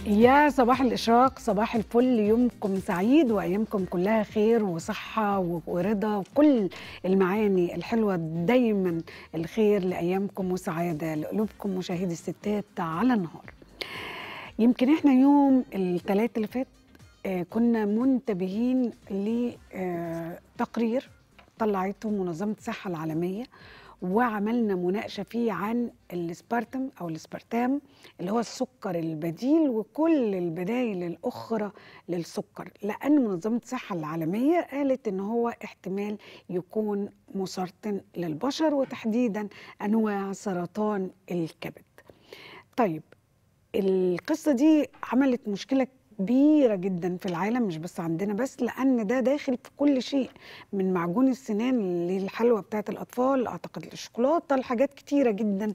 يا صباح الإشراق صباح الفل يومكم سعيد وأيامكم كلها خير وصحة و- ورضا وكل المعاني الحلوة دايما الخير لأيامكم وسعادة لقلوبكم مشاهدي الستات على النهار يمكن احنا يوم الثلاث اللي فات آه، كنا منتبهين لتقرير طلعته منظمة الصحة العالمية وعملنا مناقشة فيه عن السبارتم أو السبارتام اللي هو السكر البديل وكل البدائل الأخرى للسكر لأن منظمة الصحة العالمية قالت إن هو احتمال يكون مسرطن للبشر وتحديدا أنواع سرطان الكبد طيب القصة دي عملت مشكلة كبيرة جدا في العالم مش بس عندنا بس لأن ده داخل في كل شيء من معجون السنان للحلوى بتاعت الأطفال أعتقد الشوكولاتة لحاجات كتيرة جدا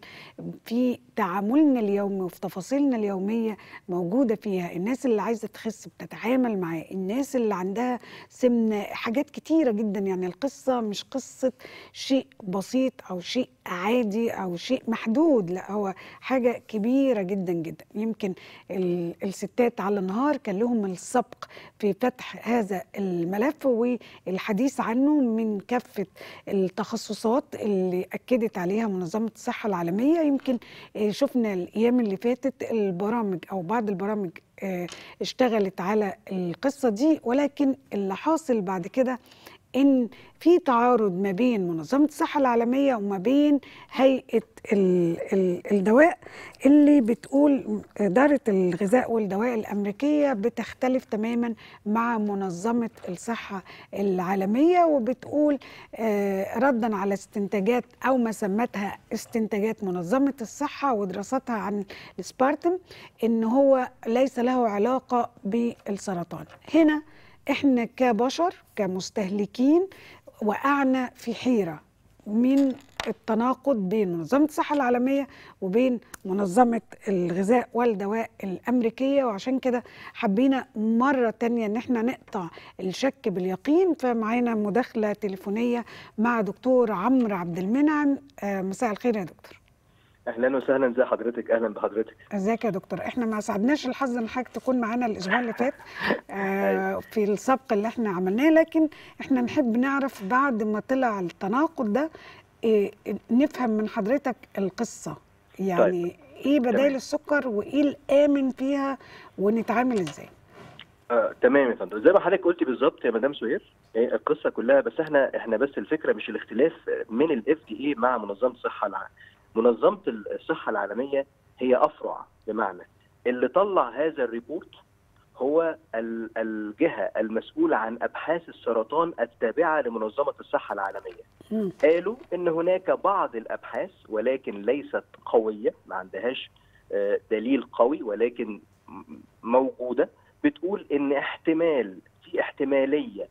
في تعاملنا اليومي وفي تفاصيلنا اليومية موجودة فيها الناس اللي عايزة تخس بتتعامل معاه الناس اللي عندها سمنة حاجات كتيرة جدا يعني القصة مش قصة شيء بسيط أو شيء عادي أو شيء محدود لا هو حاجة كبيرة جدا جدا يمكن ال- الستات على النهار كان لهم السبق في فتح هذا الملف والحديث عنه من كافة التخصصات اللي أكدت عليها منظمة الصحة العالمية يمكن آه، شفنا الأيام اللي فاتت البرامج أو بعض البرامج آه، اشتغلت على القصة دي ولكن اللي حاصل بعد كده ان في تعارض ما بين منظمه الصحه العالميه وما بين هيئه ال ال الدواء اللي بتقول اداره الغذاء والدواء الامريكيه بتختلف تماما مع منظمه الصحه العالميه وبتقول آه، ردا على استنتاجات او ما سمتها استنتاجات منظمه الصحه ودراستها عن السبارتم ان هو ليس له علاقه بالسرطان هنا احنا كبشر كمستهلكين وقعنا في حيره من التناقض بين منظمه الصحه العالميه وبين منظمه الغذاء والدواء الامريكيه وعشان كده حبينا مره تانية ان احنا نقطع الشك باليقين فمعانا مداخله تليفونيه مع دكتور عمرو عبد المنعم آه، مساء الخير يا دكتور اهلا وسهلا زي حضرتك اهلا بحضرتك ازيك يا دكتور احنا ما سعدناش الحظ ان حضرتك تكون معانا الاسبوع اللي فات آه في السبق اللي احنا عملناه لكن احنا نحب نعرف بعد ما طلع التناقض ده إيه نفهم من حضرتك القصة يعني طيب. ايه بدائل تمام. السكر وايه الامن فيها ونتعامل ازاي آه، تمام يا فندم زي ما حضرتك قلتي بالظبط يا مدام سهير إيه، القصه كلها بس احنا احنا بس الفكره مش الاختلاف من الاف دي اي مع منظمه الصحه العالميه منظمه الصحه العالميه هي افرع بمعنى اللي طلع هذا الريبورت هو ال- الجهه المسؤوله عن ابحاث السرطان التابعه لمنظمه الصحه العالميه مم. قالوا ان هناك بعض الابحاث ولكن ليست قويه ما عندهاش آه، دليل قوي ولكن م- موجوده بتقول ان احتمال في احتماليه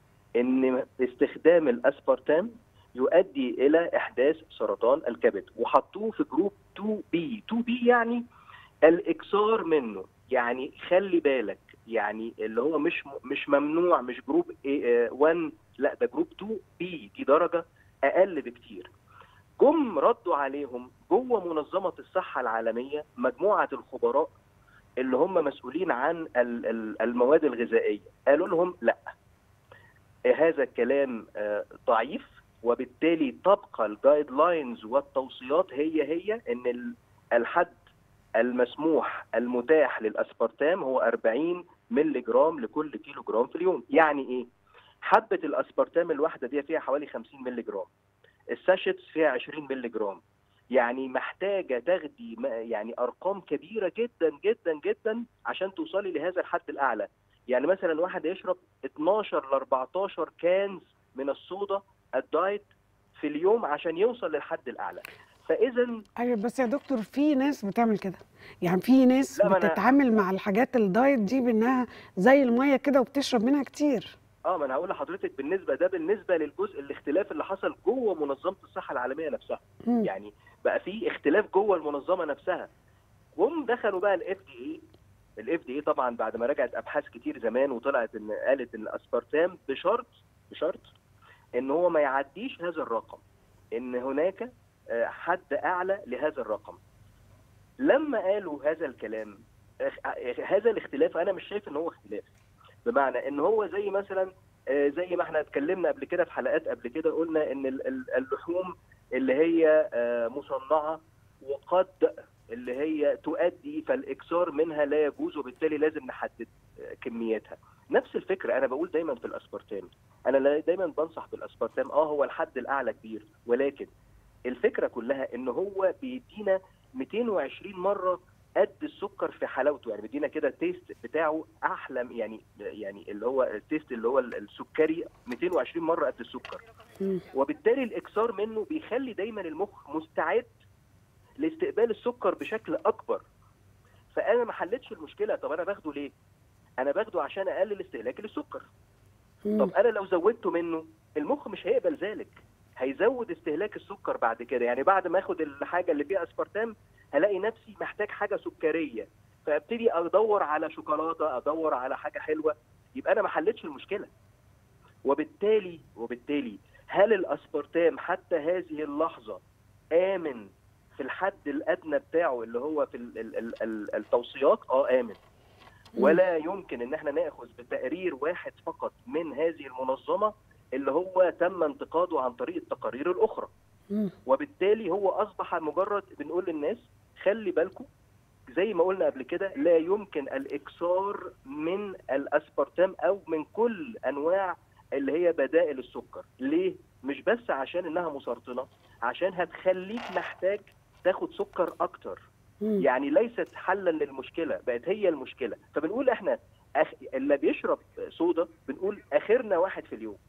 ان استخدام الاسبرتام يؤدي الى احداث سرطان الكبد وحطوه في جروب 2 بي 2 بي يعني الاكثار منه يعني خلي بالك يعني اللي هو مش مش ممنوع مش جروب 1 لا ده جروب 2 بي دي درجه اقل بكتير جم ردوا عليهم جوه منظمه الصحه العالميه مجموعه الخبراء اللي هم مسؤولين عن ال- ال- المواد الغذائيه قالوا لهم لا هذا الكلام آه، ضعيف وبالتالي تبقى الجايد لاينز والتوصيات هي هي ان ال- الحد المسموح المتاح للاسبرتام هو 40 مللي جرام لكل كيلو جرام في اليوم يعني ايه حبه الاسبرتام الواحده دي فيها حوالي 50 مللي جرام الساشيتس فيها 20 مللي جرام يعني محتاجه تاخدي م- يعني ارقام كبيره جدا جدا جدا عشان توصلي لهذا الحد الاعلى يعني مثلا واحد يشرب 12 ل 14 كانز من الصودا الدايت في اليوم عشان يوصل للحد الاعلى فاذا ايوه بس يا دكتور في ناس بتعمل كده يعني في ناس لا، ما أنا- بتتعامل مع الحاجات الدايت دي بانها زي الميه كده وبتشرب منها كتير اه ما انا هقول لحضرتك بالنسبه ده بالنسبه للجزء الاختلاف اللي حصل جوه منظمه الصحه العالميه نفسها مم. يعني بقى في اختلاف جوه المنظمه نفسها وهم دخلوا بقى الاف دي اي الاف دي اي طبعا بعد ما رجعت ابحاث كتير زمان وطلعت ان قالت ان الاسبرتام بشرط بشرط ان هو ما يعديش هذا الرقم ان هناك آه، حد اعلى لهذا الرقم لما قالوا هذا الكلام هذا الاختلاف انا مش شايف ان هو اختلاف بمعنى ان هو زي مثلا آه، زي ما احنا اتكلمنا قبل كده في حلقات قبل كده قلنا ان ال- ال- اللحوم اللي هي آه، مصنعه وقد اللي هي تؤدي فالاكثار منها لا يجوز وبالتالي لازم نحدد آه، كمياتها نفس الفكره انا بقول دايما في الاسبرتام انا لا- دايما بنصح بالاسبرتام اه هو الحد الاعلى كبير ولكن الفكره كلها ان هو بيدينا 220 مره قد السكر في حلاوته يعني بيدينا كده التيست بتاعه احلى يعني يعني اللي هو التيست اللي هو السكري 220 مره قد السكر مم. وبالتالي الاكثار منه بيخلي دايما المخ مستعد لاستقبال السكر بشكل اكبر فانا ما حلتش المشكله طب انا باخده ليه انا باخده عشان اقلل استهلاكي للسكر مم. طب انا لو زودته منه المخ مش هيقبل ذلك هيزود استهلاك السكر بعد كده يعني بعد ما اخد الحاجه اللي فيها اسبرتام هلاقي نفسي محتاج حاجه سكريه فابتدي ادور على شوكولاته ادور على حاجه حلوه يبقى انا ما حلتش المشكله وبالتالي وبالتالي هل الاسبرتام حتى هذه اللحظه امن في الحد الادنى بتاعه اللي هو في ال- ال- ال- ال- التوصيات اه امن ولا يمكن ان احنا ناخذ بتقرير واحد فقط من هذه المنظمه اللي هو تم انتقاده عن طريق التقارير الاخرى مم. وبالتالي هو اصبح مجرد بنقول للناس خلي بالكم زي ما قلنا قبل كده لا يمكن الاكثار من الاسبرتام او من كل انواع اللي هي بدائل السكر ليه مش بس عشان انها مسرطنه عشان هتخليك محتاج تاخد سكر اكتر مم. يعني ليست حلا للمشكله بقت هي المشكله فبنقول احنا أخ... اللي بيشرب صودا بنقول اخرنا واحد في اليوم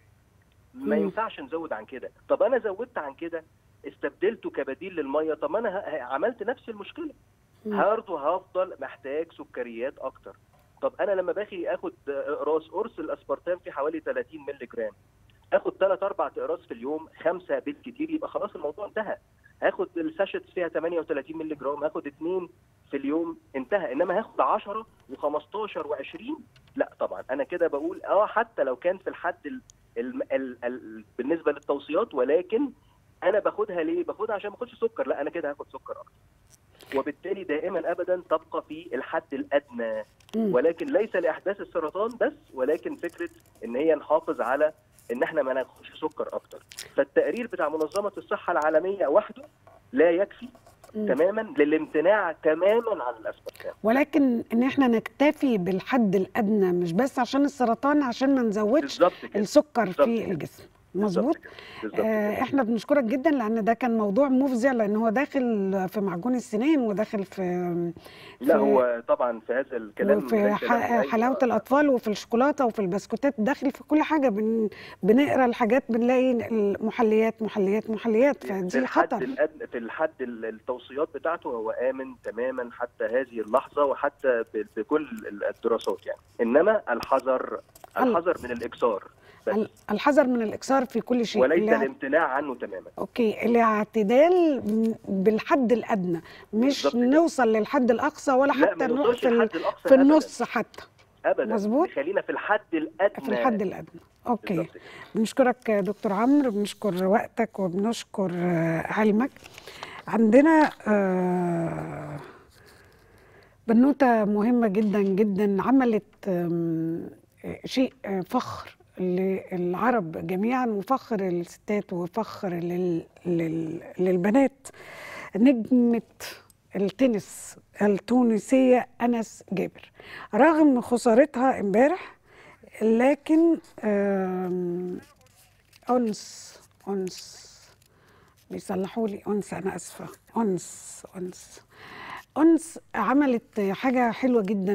ما مم. ينفعش نزود عن كده طب انا زودت عن كده استبدلته كبديل للميه طب ما انا ه- عملت نفس المشكله مم. برضه هفضل محتاج سكريات اكتر طب انا لما باجي اخد اقراص قرص الاسبرتام في حوالي 30 مللي جرام اخد 3 4 اقراص في اليوم خمسه بالكتير يبقى خلاص الموضوع انتهى هاخد الساشت فيها 38 مللي جرام هاخد اثنين في اليوم انتهى انما هاخد 10 و15 و20 لا طبعا انا كده بقول اه حتى لو كان في الحد ال ال ال ال بالنسبه للتوصيات ولكن انا باخدها ليه؟ باخدها عشان ما اخدش سكر لا انا كده هاخد سكر اكتر وبالتالي دائما ابدا تبقى في الحد الادنى مم. ولكن ليس لاحداث السرطان بس ولكن فكره ان هي نحافظ على ان احنا ما ناخدش سكر اكتر فالتقرير بتاع منظمه الصحه العالميه وحده لا يكفي مم. تماما للامتناع تماما عن الاسبرتام ولكن ان احنا نكتفي بالحد الادنى مش بس عشان السرطان عشان ما نزودش بالظبط كده السكر بالظبط في كده. الجسم مظبوط بالظبط كده. بالظبط آه كده. احنا بنشكرك جدا لان ده كان موضوع مفزع لان هو داخل في معجون السنان وداخل في لا في- هو طبعا في هذا الكلام وفي ليس له ح- أي- حلاوه الاطفال وفي الشوكولاته وفي البسكوتات داخل في كل حاجه بن بنقرا الحاجات بنلاقي المحليات محليات محليات في فدي الحد خطر الأدنى في الحد ال- التوصيات بتاعته هو امن تماما حتى هذه اللحظه وحتى ب- بكل الدراسات يعني انما الحذر الحذر من الاكثار بس ال- الحذر من الاكثار في كل شيء وليس الاع- الامتناع عنه تماما اوكي الاعتدال م- بالحد الادنى مش بالظبط كده. نوصل للحد الاقصى ولا لا حتى ما نروح نوصلش في, ال- للحد الاقصى في أبداً. النص حتى ابدا مظبوط. خلينا في الحد الادنى في الحد الادنى اوكي بالظبط كده. بنشكرك يا دكتور عمرو بنشكر وقتك وبنشكر آه، علمك عندنا آه، بنوتة مهمة جدا جدا عملت آم، آه، شيء آه، فخر للعرب جميعا وفخر للستات وفخر لل... لل... للبنات نجمة التنس التونسية أنس جابر رغم خسارتها امبارح لكن آم، أنس أنس بيصلحوا لي أنس أنا آسفة أنس أنس أنس عملت حاجة حلوة جدا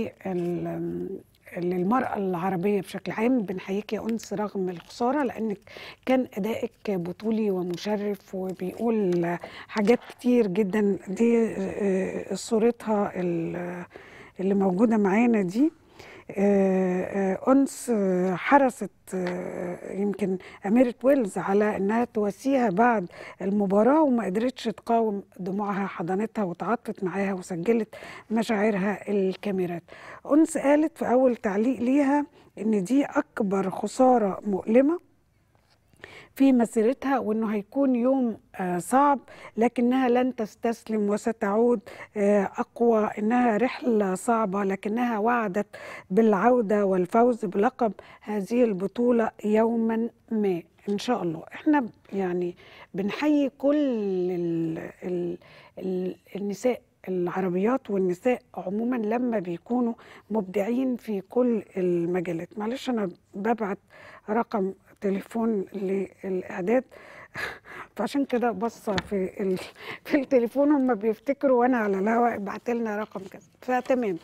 لل- للمرأة العربية بشكل عام بنحييك يا أنس رغم الخسارة لأنك كان أدائك بطولي ومشرف وبيقول حاجات كتير جدا دي آه، صورتها ال- اللي موجودة معانا دي آه، آه، أنس آه، حرصت آه، يمكن أميرة ويلز على أنها تواسيها بعد المباراة وما قدرتش تقاوم دموعها حضنتها وتعاطفت معاها وسجلت مشاعرها الكاميرات أنس قالت في أول تعليق ليها إن دي أكبر خسارة مؤلمة في مسيرتها وانه هيكون يوم آه، صعب لكنها لن تستسلم وستعود آه، اقوى انها رحله صعبه لكنها وعدت بالعوده والفوز بلقب هذه البطوله يوما ما ان شاء الله احنا يعني بنحيي كل ال ال ال النساء العربيات والنساء عموما لما بيكونوا مبدعين في كل المجالات معلش انا ببعت رقم تليفون للاعداد فعشان كده بص في ال... في التليفون هم بيفتكروا وانا على الهواء ابعت لنا رقم كذا فتمام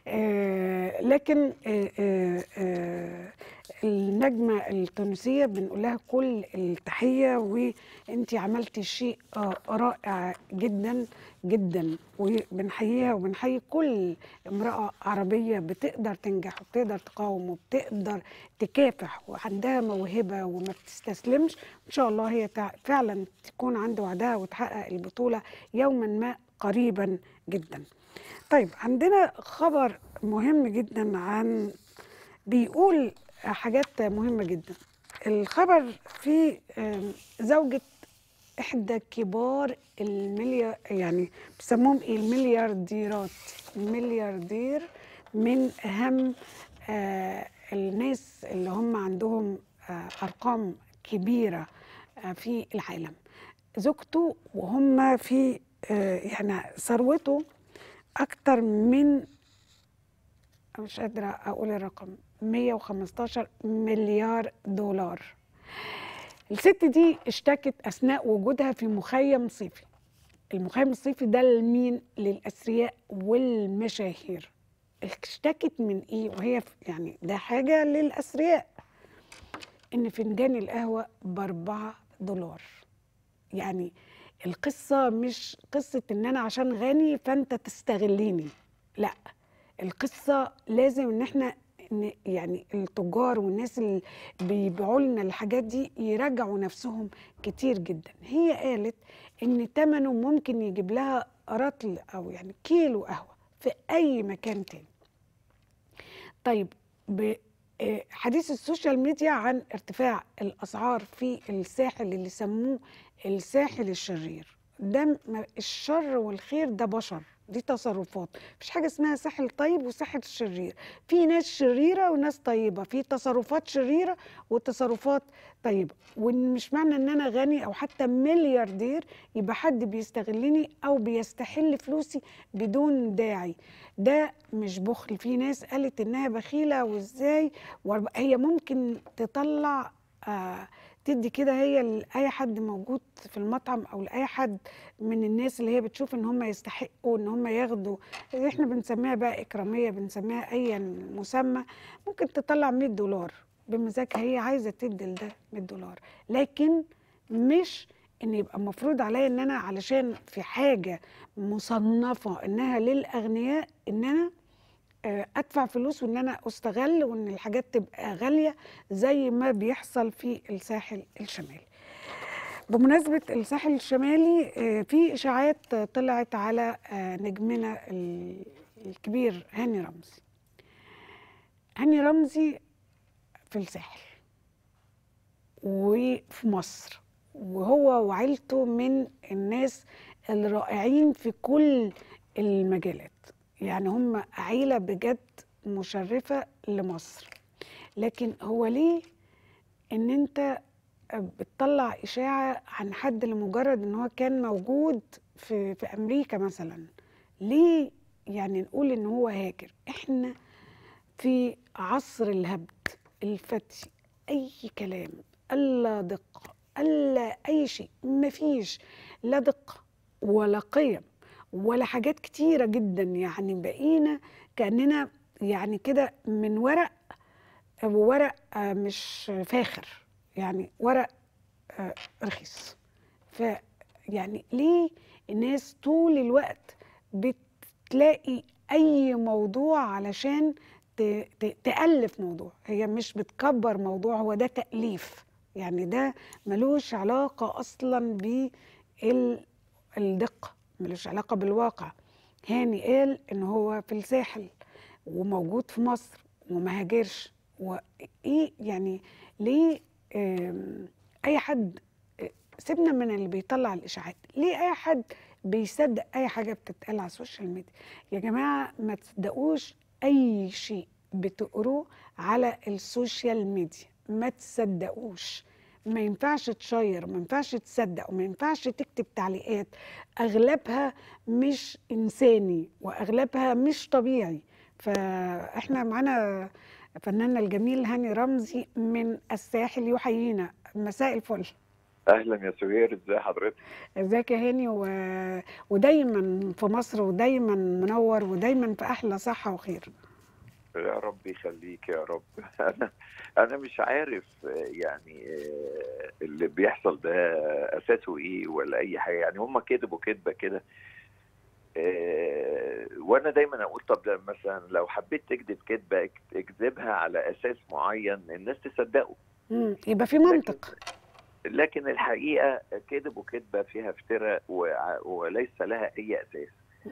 آه لكن آه آه آه النجمه التونسيه بنقول لها كل التحيه وانت عملتي شيء آه رائع جدا جدا وبنحييها وبنحيي كل امراه عربيه بتقدر تنجح وبتقدر تقاوم وبتقدر تكافح وعندها موهبه وما بتستسلمش ان شاء الله هي تع- فعلا تكون عند وعدها وتحقق البطوله يوما ما قريبا جدا. طيب عندنا خبر مهم جدا عن بيقول حاجات مهمه جدا. الخبر في آم، زوجة إحدى كبار المليار يعني بيسموهم إيه المليارديرات ملياردير من أهم آه الناس اللي هم عندهم آه أرقام كبيرة آه في العالم زوجته وهم في آه يعني ثروته أكتر من مش قادرة أقول الرقم 115 مليار دولار الست دي اشتكت أثناء وجودها في مخيم صيفي المخيم الصيفي ده لمين للأثرياء والمشاهير اشتكت من ايه وهي في- يعني ده حاجة للأثرياء ان فنجان القهوة بأربعة دولار يعني القصة مش قصة ان انا عشان غني فانت تستغليني لا القصة لازم ان احنا ن- يعني التجار والناس اللي بيبيعوا لنا الحاجات دي يراجعوا نفسهم كتير جدا هي قالت ان ثمنه ممكن يجيب لها رطل او يعني كيلو قهوة في اي مكان تاني طيب ب- آه، حديث السوشيال ميديا عن ارتفاع الاسعار في الساحل اللي سموه الساحل الشرير ده م- الشر والخير ده بشر دي تصرفات مفيش حاجه اسمها ساحل طيب وساحل شرير في ناس شريره وناس طيبه في تصرفات شريره وتصرفات طيبه ومش معنى ان انا غني او حتى ملياردير يبقى حد بيستغلني او بيستحل فلوسي بدون داعي ده مش بخل في ناس قالت انها بخيله وازاي وهي ممكن تطلع آه تدي كده هي لاي حد موجود في المطعم او لاي حد من الناس اللي هي بتشوف ان هم يستحقوا ان هم ياخدوا احنا بنسميها بقى اكراميه بنسميها ايا مسمى ممكن تطلع 100 دولار بمزاجها هي عايزه تدي لده 100 دولار لكن مش ان يبقى مفروض عليا ان انا علشان في حاجه مصنفه انها للاغنياء ان انا آه، ادفع فلوس وان انا استغل وان الحاجات تبقى غاليه زي ما بيحصل في الساحل الشمالي بمناسبة الساحل الشمالي آه، في إشاعات آه، طلعت على آه، نجمنا ال- الكبير هاني رمزي هاني رمزي في الساحل وفي مصر وهو وعيلته من الناس الرائعين في كل المجالات يعني هم عيلة بجد مشرفة لمصر لكن هو ليه ان انت بتطلع اشاعه عن حد لمجرد ان هو كان موجود في في امريكا مثلا ليه يعني نقول ان هو هاجر احنا في عصر الهبد الفتي اي كلام الا دقه الا اي شيء مفيش لا دقه ولا قيم ولا حاجات كتيره جدا يعني بقينا كاننا يعني كده من ورق وورق آه، مش فاخر يعني ورق آه، رخيص ف يعني ليه الناس طول الوقت بتلاقي اي موضوع علشان ت- ت- تألف موضوع هي مش بتكبر موضوع هو ده تأليف يعني ده ملوش علاقة أصلا بالدقة ملوش علاقة بالواقع هاني قال إن هو في الساحل وموجود في مصر وما هاجرش وايه يعني ليه آم، اي حد سيبنا من اللي بيطلع الاشاعات ليه اي حد بيصدق اي حاجه بتتقال على السوشيال ميديا يا جماعه ما تصدقوش اي شيء بتقروه على السوشيال ميديا ما تصدقوش ما ينفعش تشير ما ينفعش تصدق وما ينفعش تكتب تعليقات اغلبها مش انساني واغلبها مش طبيعي فاحنا معانا فناننا الجميل هاني رمزي من الساحل يحيينا مساء الفل اهلا يا سهير ازي حضرتك ازيك يا هاني و... ودايما في مصر ودايما منور ودايما في احلى صحه وخير يا رب يخليك يا رب انا انا مش عارف يعني اللي بيحصل ده اساسه ايه ولا اي حاجه يعني هم كذبوا كذبه كده وانا دايما اقول طب ده مثلا لو حبيت تكذب كذبه اكذبها على اساس معين الناس تصدقه امم يبقى في منطق لكن, لكن الحقيقه كذبوا كذبه فيها افتراء وليس لها اي اساس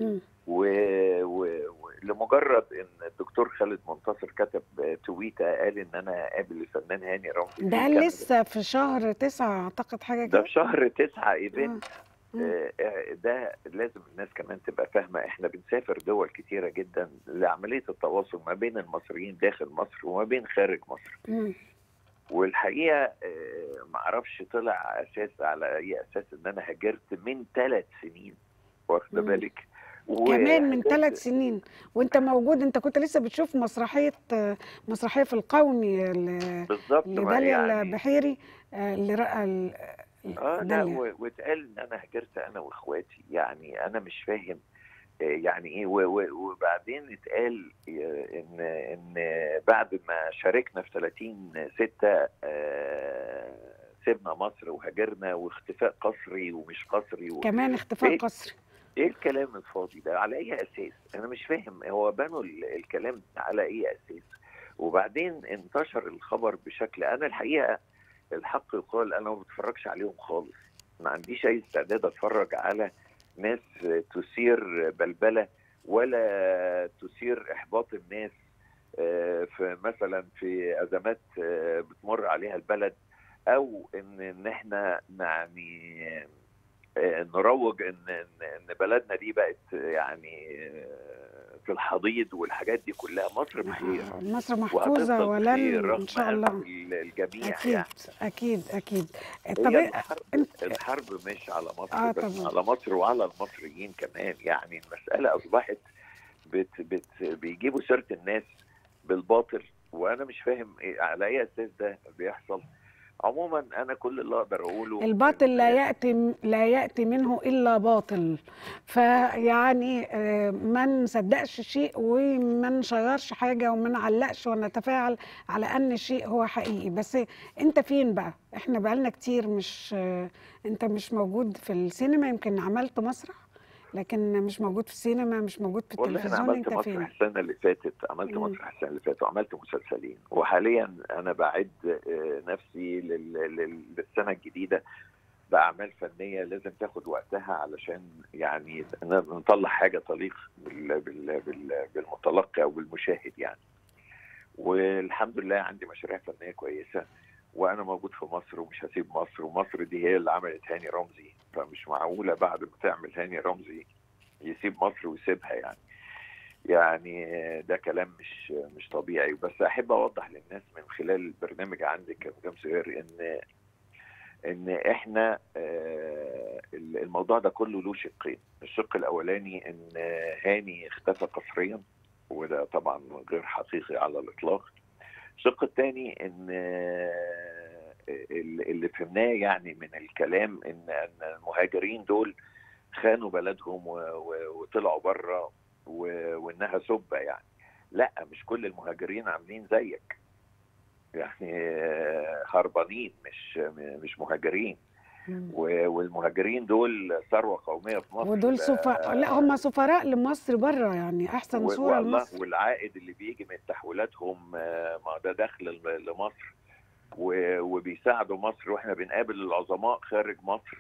ولمجرد ان الدكتور خالد منتصر كتب تويته قال ان انا قابل الفنان هاني رمزي ده لسه في شهر تسعة اعتقد حاجه كده ده في شهر تسعة ايفنت آه. ده لازم الناس كمان تبقى فاهمه احنا بنسافر دول كتيره جدا لعمليه التواصل ما بين المصريين داخل مصر وما بين خارج مصر م. والحقيقه ما اعرفش طلع اساس على اي اساس ان انا هاجرت من ثلاث سنين واخده بالك كمان من ثلاث سنين وانت موجود انت كنت لسه بتشوف مسرحيه مسرحيه في القومي بالظبط لداليا يعني البحيري اللي رأى اه لا واتقال ان انا هاجرت انا واخواتي يعني انا مش فاهم يعني ايه وبعدين اتقال ان ان بعد ما شاركنا في 30 6 سيبنا مصر وهاجرنا واختفاء قسري ومش قسري و... كمان اختفاء إيه قسري ايه الكلام الفاضي ده على اي اساس انا مش فاهم هو بنوا الكلام على اي اساس وبعدين انتشر الخبر بشكل انا الحقيقه الحق يقال انا ما بتفرجش عليهم خالص ما عنديش اي استعداد اتفرج على ناس تثير بلبله ولا تثير احباط الناس في مثلا في ازمات بتمر عليها البلد او ان ان احنا يعني نروج ان ان بلدنا دي بقت يعني في الحضيض والحاجات دي كلها مصر بخير مصر محفوظه ولن ان شاء الله الجميع اكيد يعني. اكيد اكيد طب الحرب, انت... الحرب مش على مصر آه بس طبعا. على مصر وعلى المصريين كمان يعني المساله اصبحت بت بت بيجيبوا سيره الناس بالباطل وانا مش فاهم إيه على اي اساس ده بيحصل عموما انا كل اللي اقدر اقوله الباطل لا ياتي لا ياتي منه الا باطل فيعني ما نصدقش شيء وما نشيرش حاجه وما نعلقش ونتفاعل على ان شيء هو حقيقي بس انت فين بقى احنا بقالنا كتير مش انت مش موجود في السينما يمكن عملت مسرح لكن مش موجود في السينما مش موجود في التلفزيون والله انا عملت مسرح السنه اللي فاتت عملت مسرح السنه اللي فاتت وعملت مسلسلين وحاليا انا بعد نفسي للسنه الجديده باعمال فنيه لازم تاخد وقتها علشان يعني نطلع حاجه تليق بالمتلقي او بالمشاهد يعني والحمد لله عندي مشاريع فنيه كويسه وانا موجود في مصر ومش هسيب مصر ومصر دي هي اللي عملت هاني رمزي فمش معقوله بعد ما تعمل هاني رمزي يسيب مصر ويسيبها يعني يعني ده كلام مش مش طبيعي بس احب اوضح للناس من خلال البرنامج عندك يا مدام سهير ان ان احنا الموضوع ده كله له شقين الشق الاولاني ان هاني اختفى قسريا وده طبعا غير حقيقي على الاطلاق الشق الثاني ان اللي فهمناه يعني من الكلام ان ان المهاجرين دول خانوا بلدهم وطلعوا بره وانها سبه يعني لا مش كل المهاجرين عاملين زيك يعني هربانين مش مش مهاجرين والمهاجرين دول ثروه قوميه في مصر ودول سفراء لا هم سفراء لمصر بره يعني احسن صوره لمصر والعائد اللي بيجي من تحويلاتهم ما ده دخل لمصر وبيساعدوا مصر واحنا بنقابل العظماء خارج مصر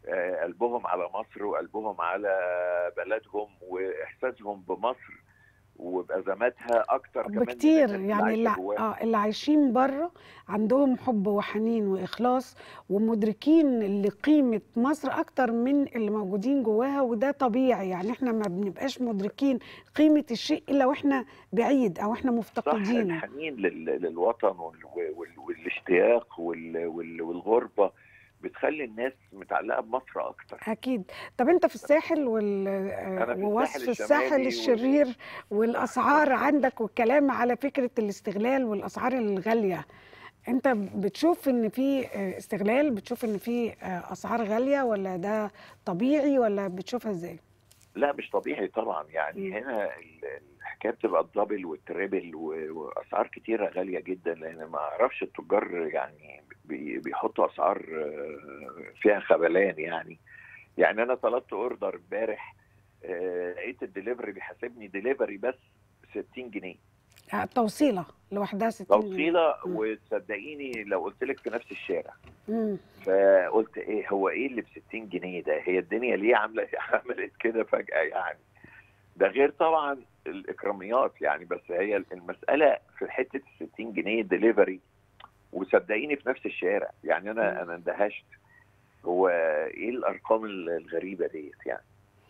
قلبهم على مصر وقلبهم على بلدهم واحساسهم بمصر وبازماتها اكتر كمان من بكتير الناس يعني اللي, عايشة جواها. اه اللي عايشين بره عندهم حب وحنين واخلاص ومدركين لقيمه مصر اكتر من اللي موجودين جواها وده طبيعي يعني احنا ما بنبقاش مدركين قيمه الشيء الا واحنا بعيد او احنا صح مفتقدينه الحنين لل- للوطن وال- وال- والاشتياق وال- وال- والغربه بتخلي الناس متعلقه بمصر اكتر اكيد طب انت في الساحل وال... أنا في ووصف الساحل الساحل الشمالي الشرير والاسعار عندك والكلام على فكره الاستغلال والاسعار الغاليه انت بتشوف ان في استغلال بتشوف ان في اسعار غاليه ولا ده طبيعي ولا بتشوفها ازاي لا مش طبيعي طبعا يعني مم. هنا ال- الحكايه بتبقى الدبل والتريبل و- واسعار كتيره غاليه جدا لان ما اعرفش التجار يعني بي- بيحطوا اسعار آه، فيها خبلان يعني يعني انا طلبت اوردر امبارح آه، لقيت الدليفري بيحاسبني دليفري بس 60 جنيه التوصيله لوحدها 60 جنيه. توصيله مم. وتصدقيني لو قلت لك في نفس الشارع مم. فقلت ايه هو ايه اللي ب 60 جنيه ده هي الدنيا ليه عامله عملت كده فجاه يعني ده غير طبعا الاكراميات يعني بس هي المساله في حته ال 60 جنيه دليفري وصدقيني في نفس الشارع يعني انا مم. انا اندهشت هو ايه الارقام الغريبه ديت يعني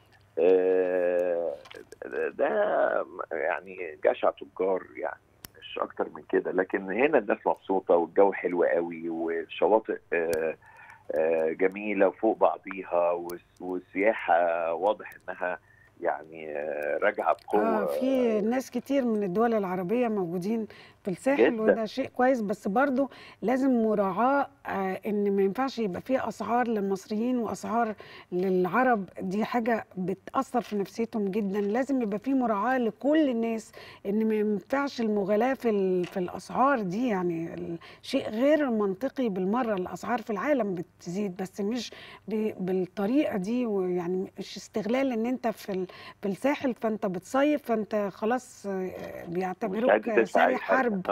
آه، ده يعني جشع تجار يعني مش اكتر من كده لكن هنا الناس مبسوطه والجو حلو قوي والشواطئ آه، آه، جميله وفوق بعضيها والس- والسياحه واضح انها يعني آه، راجعه بقوه اه في ناس كتير من الدول العربية موجودين في الساحل جداً. وده شيء كويس بس برضو لازم مراعاة آه ان ما ينفعش يبقى فيه اسعار للمصريين واسعار للعرب دي حاجة بتأثر في نفسيتهم جدا لازم يبقى فيه مراعاة لكل الناس ان ما ينفعش المغالاة في, ال- في الاسعار دي يعني الشيء غير منطقي بالمرة الاسعار في العالم بتزيد بس مش ب- بالطريقة دي ويعني مش استغلال ان انت في ال- في الساحل فانت بتصيف فانت خلاص آه، مش بيعتبروك عايز تدفع ساري أي حاجة. حرب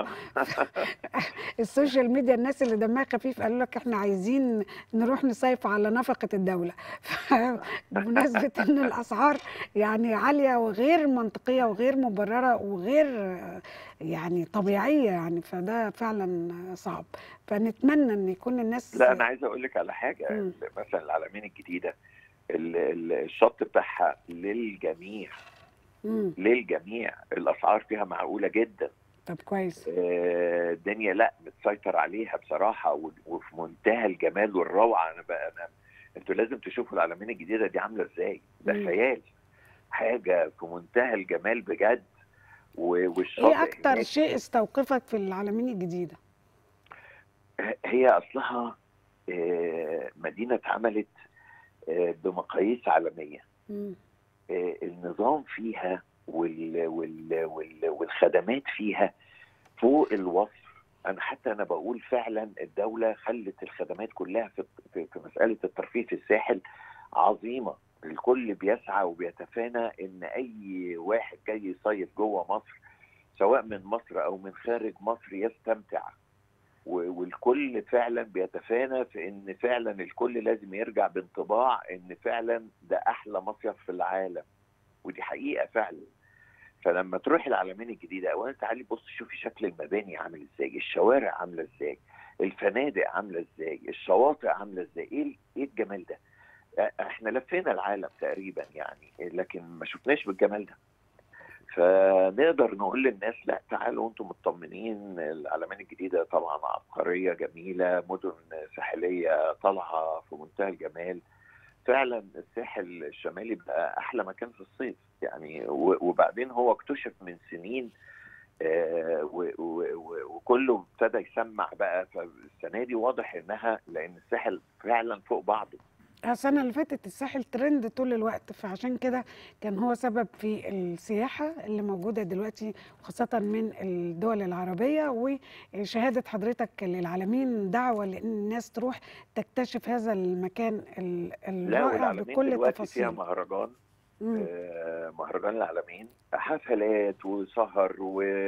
السوشيال ميديا الناس اللي دمها خفيف قالوا لك احنا عايزين نروح نصيف على نفقة الدولة بمناسبة ان الاسعار يعني عالية وغير منطقية وغير مبررة وغير آه، يعني طبيعية يعني فده فعلا صعب فنتمنى ان يكون الناس لا انا عايز اقول لك على حاجه مم. مثلا العلمين الجديده ال- ال- الشط بتاعها للجميع مم. للجميع الاسعار فيها معقوله جدا طب كويس آه، الدنيا لا متسيطر عليها بصراحه و- وفي منتهى الجمال والروعه انا بقى انا انتوا لازم تشوفوا العلمين الجديده دي عامله ازاي ده مم. خيال حاجه في منتهى الجمال بجد و- والشاطئ ايه اكتر هناك شيء استوقفك في العلمين الجديدة هي اصلها آه، مدينه اتعملت آه، بمقاييس عالميه مم. آه، النظام فيها وال وال وال والخدمات فيها فوق الوصف انا حتى انا بقول فعلا الدوله خلت الخدمات كلها في في في مساله الترفيه في الساحل عظيمه الكل بيسعى وبيتفانى ان اي واحد جاي يصيف جوه مصر سواء من مصر او من خارج مصر يستمتع و- والكل فعلا بيتفانى في ان فعلا الكل لازم يرجع بانطباع ان فعلا ده احلى مصيف في العالم ودي حقيقه فعلا فلما تروحي العلمين الجديده اولا تعالي بص شوفي شكل المباني عامل ازاي الشوارع عامله ازاي الفنادق عامله ازاي الشواطئ عامله ازاي ايه ال- ايه الجمال ده أ- احنا لفينا العالم تقريبا يعني لكن ما شفناش بالجمال ده فنقدر نقول للناس لا تعالوا انتم مطمنين العلمين الجديده طبعا عبقريه جميله مدن ساحليه طالعه في منتهى الجمال فعلا الساحل الشمالي بقى احلى مكان في الصيف يعني و- وبعدين هو اكتشف من سنين آه، و- و- و- وكله ابتدى يسمع بقى فالسنه دي واضح انها لان الساحل فعلا فوق بعضه السنة اللي فاتت الساحل ترند طول الوقت فعشان كده كان هو سبب في السياحة اللي موجودة دلوقتي خاصة من الدول العربية وشهادة حضرتك للعالمين دعوة لأن الناس تروح تكتشف هذا المكان ال- لا الرائع والعالمين بكل دلوقتي فيها تفاصيله مهرجان مم. آه، مهرجان العالمين حفلات وسهر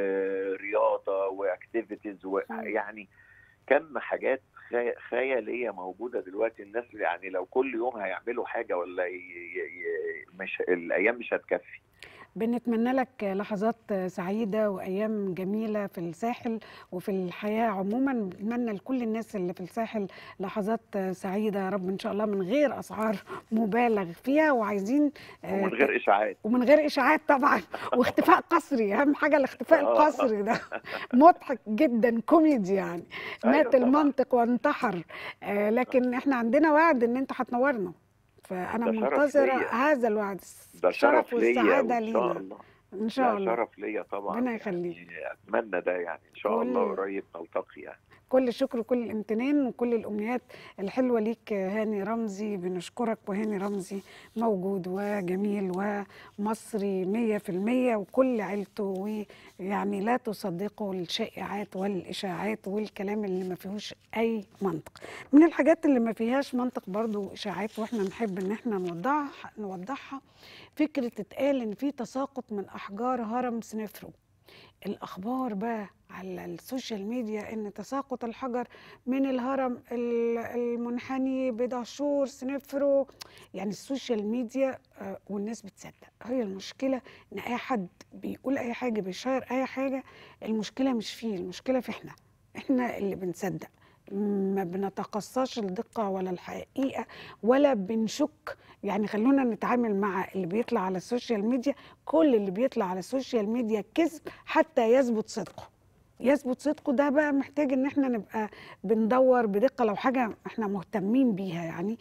ورياضه واكتيفيتيز ويعني كم حاجات خي- خياليه موجوده دلوقتي الناس يعني لو كل يوم هيعملوا حاجه ولا ي... ي... ي... مش الايام مش هتكفي بنتمنى لك لحظات سعيدة وأيام جميلة في الساحل وفي الحياة عموما بنتمنى لكل الناس اللي في الساحل لحظات سعيدة يا رب إن شاء الله من غير أسعار مبالغ فيها وعايزين آه، ومن غير اشاعات ومن غير اشاعات طبعا واختفاء قسري اهم حاجه الاختفاء آه. القسري ده مضحك جدا كوميدي يعني أيوة مات طبعاً. المنطق وانتحر آه لكن احنا عندنا وعد ان انت هتنورنا فانا ده شرف منتظره ليا. هذا الوعد ده شرف ليا والسعاده وان شاء لينا الله ان شاء لا الله شرف ليا طبعا ربنا يخليك. يعني اتمنى ده يعني ان شاء كل- الله قريب نلتقي يعني كل الشكر وكل الامتنان وكل الامنيات الحلوه ليك هاني رمزي بنشكرك وهاني رمزي موجود وجميل ومصري مية في المية وكل عيلته ويعني لا تصدقوا الشائعات والاشاعات والكلام اللي ما فيهوش اي منطق من الحاجات اللي ما فيهاش منطق برضو اشاعات واحنا نحب ان احنا نوضحها نوضحها فكره اتقال ان في تساقط من احجار هرم سنفرو الاخبار بقى على السوشيال ميديا ان تساقط الحجر من الهرم ال- المنحني بدهشور سنفرو يعني السوشيال ميديا آه، والناس بتصدق هي المشكله ان اي حد بيقول اي حاجه بيشير اي حاجه المشكله مش فيه المشكله في احنا احنا اللي بنصدق ما بنتقصاش الدقه ولا الحقيقه ولا بنشك يعني خلونا نتعامل مع اللي بيطلع على السوشيال ميديا كل اللي بيطلع على السوشيال ميديا كذب حتى يثبت صدقه يثبت صدقه ده بقى محتاج ان احنا نبقى بندور بدقه لو حاجه احنا مهتمين بيها يعني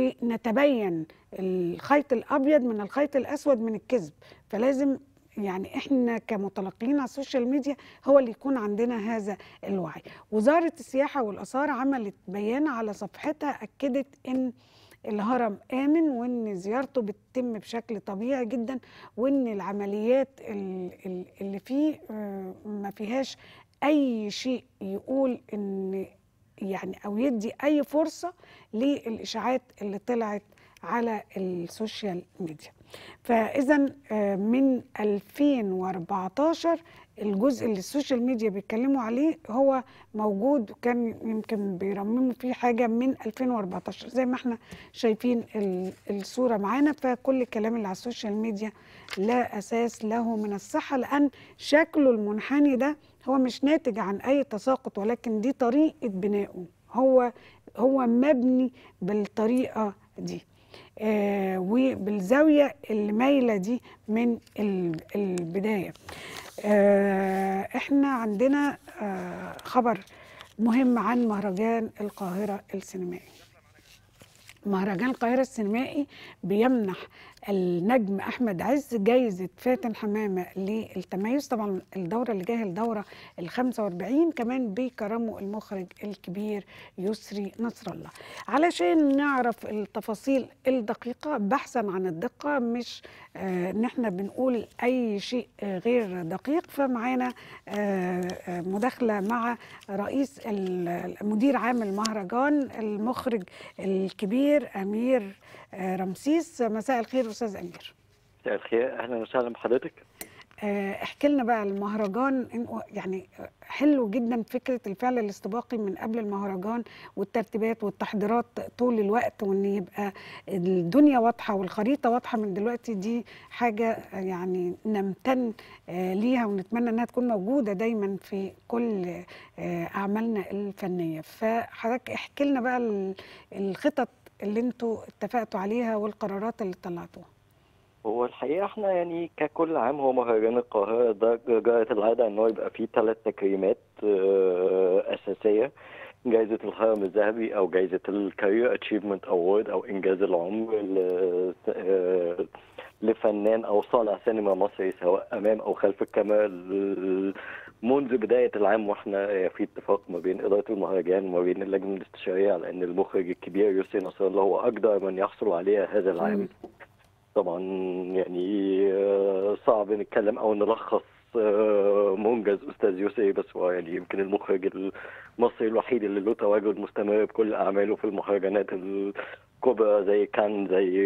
ونتبين الخيط الابيض من الخيط الاسود من الكذب فلازم يعني احنا كمتلقين على السوشيال ميديا هو اللي يكون عندنا هذا الوعي وزاره السياحه والاثار عملت بيان على صفحتها اكدت ان الهرم آمن وإن زيارته بتتم بشكل طبيعي جدا وإن العمليات ال- ال- اللي فيه آه، ما فيهاش أي شيء يقول إن يعني أو يدي أي فرصة للإشاعات اللي طلعت على السوشيال ميديا فإذا آه، من 2014 الجزء اللي السوشيال ميديا بيتكلموا عليه هو موجود وكان يمكن بيرمموا فيه حاجة من 2014 زي ما احنا شايفين ال- الصورة معانا فكل الكلام اللي على السوشيال ميديا لا أساس له من الصحة لأن شكله المنحني ده هو مش ناتج عن أي تساقط ولكن دي طريقة بنائه هو هو مبني بالطريقة دي آه وبالزاوية اللي مايلة دي من ال- البداية آه احنا عندنا آه خبر مهم عن مهرجان القاهرة السينمائي مهرجان القاهرة السينمائي بيمنح النجم أحمد عز جايزة فاتن حمامة للتميز طبعا الدورة اللي جاية الدورة ال 45 كمان بيكرموا المخرج الكبير يسري نصر الله علشان نعرف التفاصيل الدقيقة بحثا عن الدقة مش آه ان احنا بنقول اي شيء آه غير دقيق فمعانا آه آه مداخلة مع رئيس ال- مدير عام المهرجان المخرج الكبير امير آه رمسيس مساء الخير استاذ امير مساء الخير اهلا وسهلا بحضرتك آه، احكي لنا بقى المهرجان إن- يعني حلو جدا فكره الفعل الاستباقي من قبل المهرجان والترتيبات والتحضيرات طول الوقت وان يبقى الدنيا واضحه والخريطه واضحه من دلوقتي دي حاجه يعني نمتن آه، ليها ونتمنى انها تكون موجوده دايما في كل آه، اعمالنا الفنيه فحضرتك احكي لنا بقى ال- الخطط اللي انتوا اتفقتوا عليها والقرارات اللي طلعتوها هو الحقيقه احنا يعني ككل عام هو مهرجان القاهره ده جرت العاده ان هو يبقى فيه ثلاث تكريمات آه، اساسيه جائزة الهرم الذهبي أو جائزة الكارير اتشيفمنت أوورد أو إنجاز العمر ل- آه، لفنان أو صانع سينما مصري سواء أمام أو خلف الكاميرا ل- منذ بداية العام واحنا في اتفاق ما بين إدارة المهرجان وما بين اللجنة الاستشارية على أن المخرج الكبير يسري نصر الله هو أقدر من يحصل عليها هذا العام مم. طبعا يعني آه، صعب نتكلم او نلخص آه، منجز استاذ يسري بس هو يعني يمكن المخرج المصري الوحيد اللي له تواجد مستمر بكل اعماله في المهرجانات الكبرى زي كان زي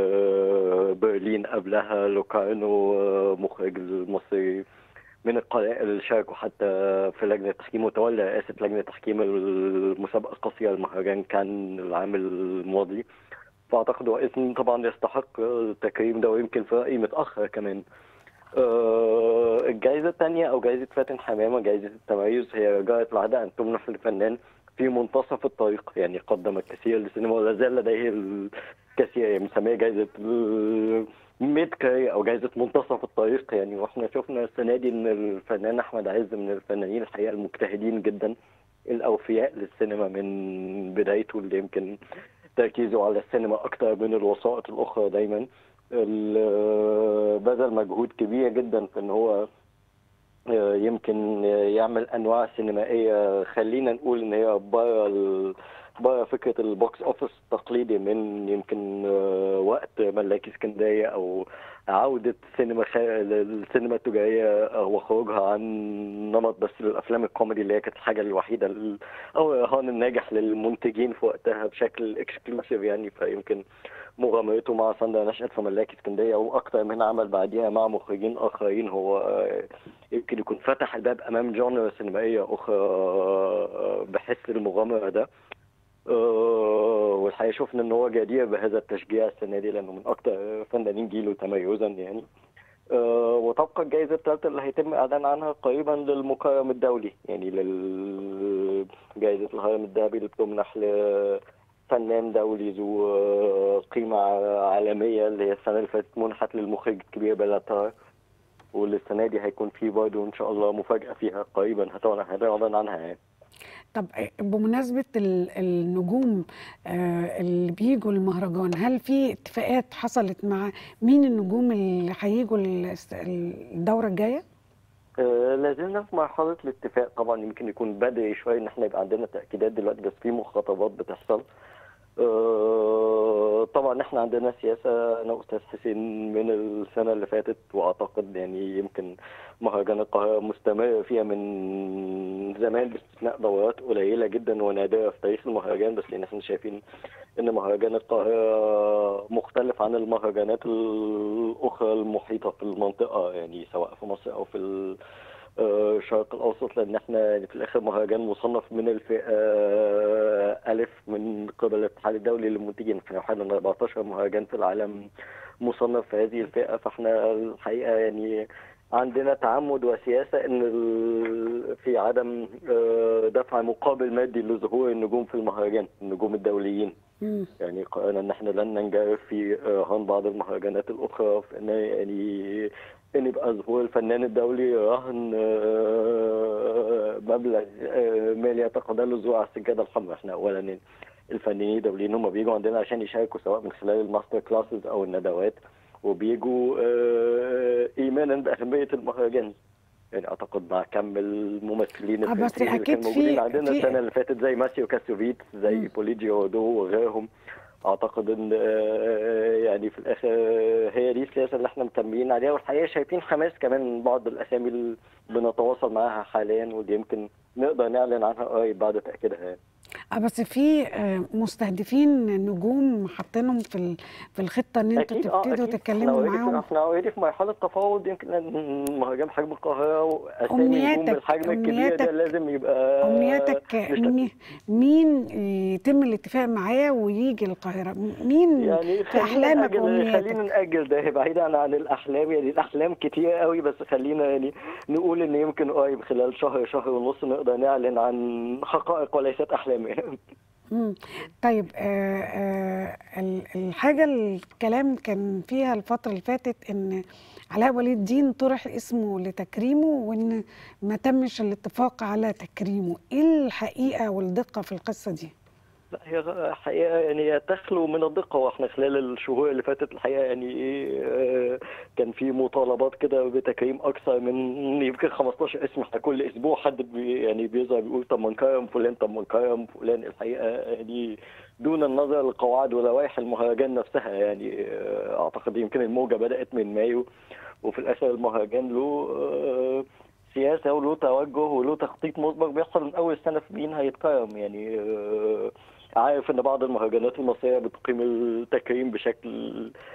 آه، برلين قبلها لوكارنو آه، مخرج المصري من القلائل اللي شاركوا حتى في لجنة التحكيم وتولى رئاسة لجنة تحكيم المسابقة القصيرة المهرجان كان العام الماضي فاعتقد هو اسم طبعا يستحق التكريم ده ويمكن في رايي متاخر كمان آه، الجائزة الثانية أو جائزة فاتن حمامة جائزة التميز هي جاءت العادة أن تمنح لفنان في منتصف الطريق يعني قدم الكثير للسينما ولا زال لديه الكثير يعني مسميها جائزة ميد كاري أو جائزة منتصف الطريق يعني واحنا شفنا السنة دي إن الفنان أحمد عز من الفنانين الحقيقة المجتهدين جدا الأوفياء للسينما من بدايته اللي يمكن تركيزه على السينما أكتر من الوسائط الأخرى دايما ال- بذل مجهود كبير جدا في ان هو آه، يمكن يعمل انواع سينمائيه خلينا نقول ان هي بره ال- بره فكره البوكس اوفيس التقليدي من يمكن آه، وقت ملاكي اسكندريه او عوده سينما خ... السينما التجاريه او خروجها عن نمط بس للافلام الكوميدي اللي هي كانت الحاجه الوحيده ال- او الرهان الناجح للمنتجين في وقتها بشكل اكسكلوسيف يعني فيمكن مغامرته مع ساندرا نشأت في ملاكي اسكندريه واكثر من عمل بعديها مع مخرجين اخرين هو آه، يمكن يكون فتح الباب امام جونرا سينمائيه اخرى آه، بحس المغامره ده آه، والحقيقه شفنا ان هو جدير بهذا التشجيع السنه دي لانه من اكثر فنانين جيله تميزا يعني آه، وتبقى الجائزة الثالثة اللي هيتم إعلان عنها قريبا للمكرم الدولي يعني لجائزة الهرم الذهبي اللي بتمنح لفنان دولي ذو آه، قيمة عالمية اللي هي السنة اللي فاتت منحت للمخرج الكبير بلاتار واللي السنة دي هيكون في برضه إن شاء الله مفاجأة فيها قريبا هتعلن هنعلن عنها يعني. طب بمناسبة ال- النجوم آه، اللي بيجوا المهرجان هل في اتفاقات حصلت مع مين النجوم اللي هيجوا الس- الدورة الجاية؟ آه، لازلنا في مرحلة الاتفاق طبعا يمكن يكون بدري شوية إن احنا يبقى عندنا تأكيدات دلوقتي بس في مخاطبات بتحصل آه، طبعا احنا عندنا سياسة أنا وأستاذ حسين من السنة اللي فاتت وأعتقد يعني يمكن مهرجان القاهرة مستمر فيها من زمان باستثناء دورات قليلة جدا ونادرة في تاريخ المهرجان بس لأن احنا شايفين إن مهرجان القاهرة مختلف عن المهرجانات الأخرى المحيطة في المنطقة يعني سواء في مصر أو في ال- آه، الشرق الأوسط لأن احنا يعني في الآخر مهرجان مصنف من الفئة ألف من قبل الاتحاد الدولي للمنتجين احنا واحد من 14 مهرجان في العالم مصنف في هذه الفئة فاحنا الحقيقة يعني عندنا تعمد وسياسة ان ال- في عدم آه، دفع مقابل مادي لظهور النجوم في المهرجان النجوم الدوليين مم. يعني قررنا ان احنا لن ننجرف في رهان بعض المهرجانات الاخرى في ان يعني ان يبقى ظهور الفنان الدولي رهن آه، مبلغ آه، مالي يتقاضى له الظهور على السجاده الحمراء احنا اولا الفنانين الدوليين هم بيجوا عندنا عشان يشاركوا سواء من خلال الماستر كلاسز او الندوات وبيجوا آه، ايمانا باهميه المهرجان يعني اعتقد مع كم الممثلين آه، بس الفرنسيين اللي أكيد كانوا في- موجودين عندنا في- السنه اللي فاتت زي ماسيو كاسيوفيتس زي مم. بوليجي اودو وغيرهم اعتقد ان آه، يعني في الاخر آه، هي دي السياسه اللي احنا مكملين عليها والحقيقه شايفين حماس كمان من بعض الاسامي اللي بنتواصل معاها حاليا ودي يمكن نقدر نعلن عنها قريب بعد تاكيدها يعني. اه بس في آه، مستهدفين نجوم حاطينهم في ال- في الخطة ان انتوا اكيد اه تبتدوا اكيد تتكلموا احنا already في- معاهم احنا اوريدي في مرحله تفاوض يمكن لأن مهرجان حجم القاهره واسامي نجوم أمنياتك- بالحجم الكبير ده أمنياتك- لازم يبقى أمنياتك نشتغل. مي- مين يتم الاتفاق معاه ويجي القاهرة مين يعني في خلينا أحلامك نأجل وأمنياتك خلينا نأجل ده بعيدا عن الأحلام يعني الأحلام كتير قوي بس خلينا يعني نقول إن يمكن قريب خلال شهر شهر ونص نقدر نعلن عن حقائق وليست أحلام يعني. مم. طيب آه آه ال- الحاجة الكلام كان فيها الفترة اللي فاتت ان علاء ولي الدين طرح اسمه لتكريمه وان ما تمش الاتفاق على تكريمه ايه الحقيقة والدقة في القصة دي لا هي حقيقة يعني هي تخلو من الدقة واحنا خلال الشهور اللي فاتت الحقيقة يعني إيه، آه، كان في مطالبات كده بتكريم أكثر من يمكن 15 اسم احنا كل أسبوع حد بي يعني بيظهر بيقول طب ما نكرم فلان طب ما نكرم فلان الحقيقة يعني دون النظر للقواعد ولوائح المهرجان نفسها يعني آه، أعتقد يمكن الموجة بدأت من مايو وفي الآخر المهرجان له آه، سياسة وله توجه وله تخطيط مسبق بيحصل من أول سنة في مين هيتكرم يعني آه، عارف ان بعض المهرجانات المصريه بتقيم التكريم بشكل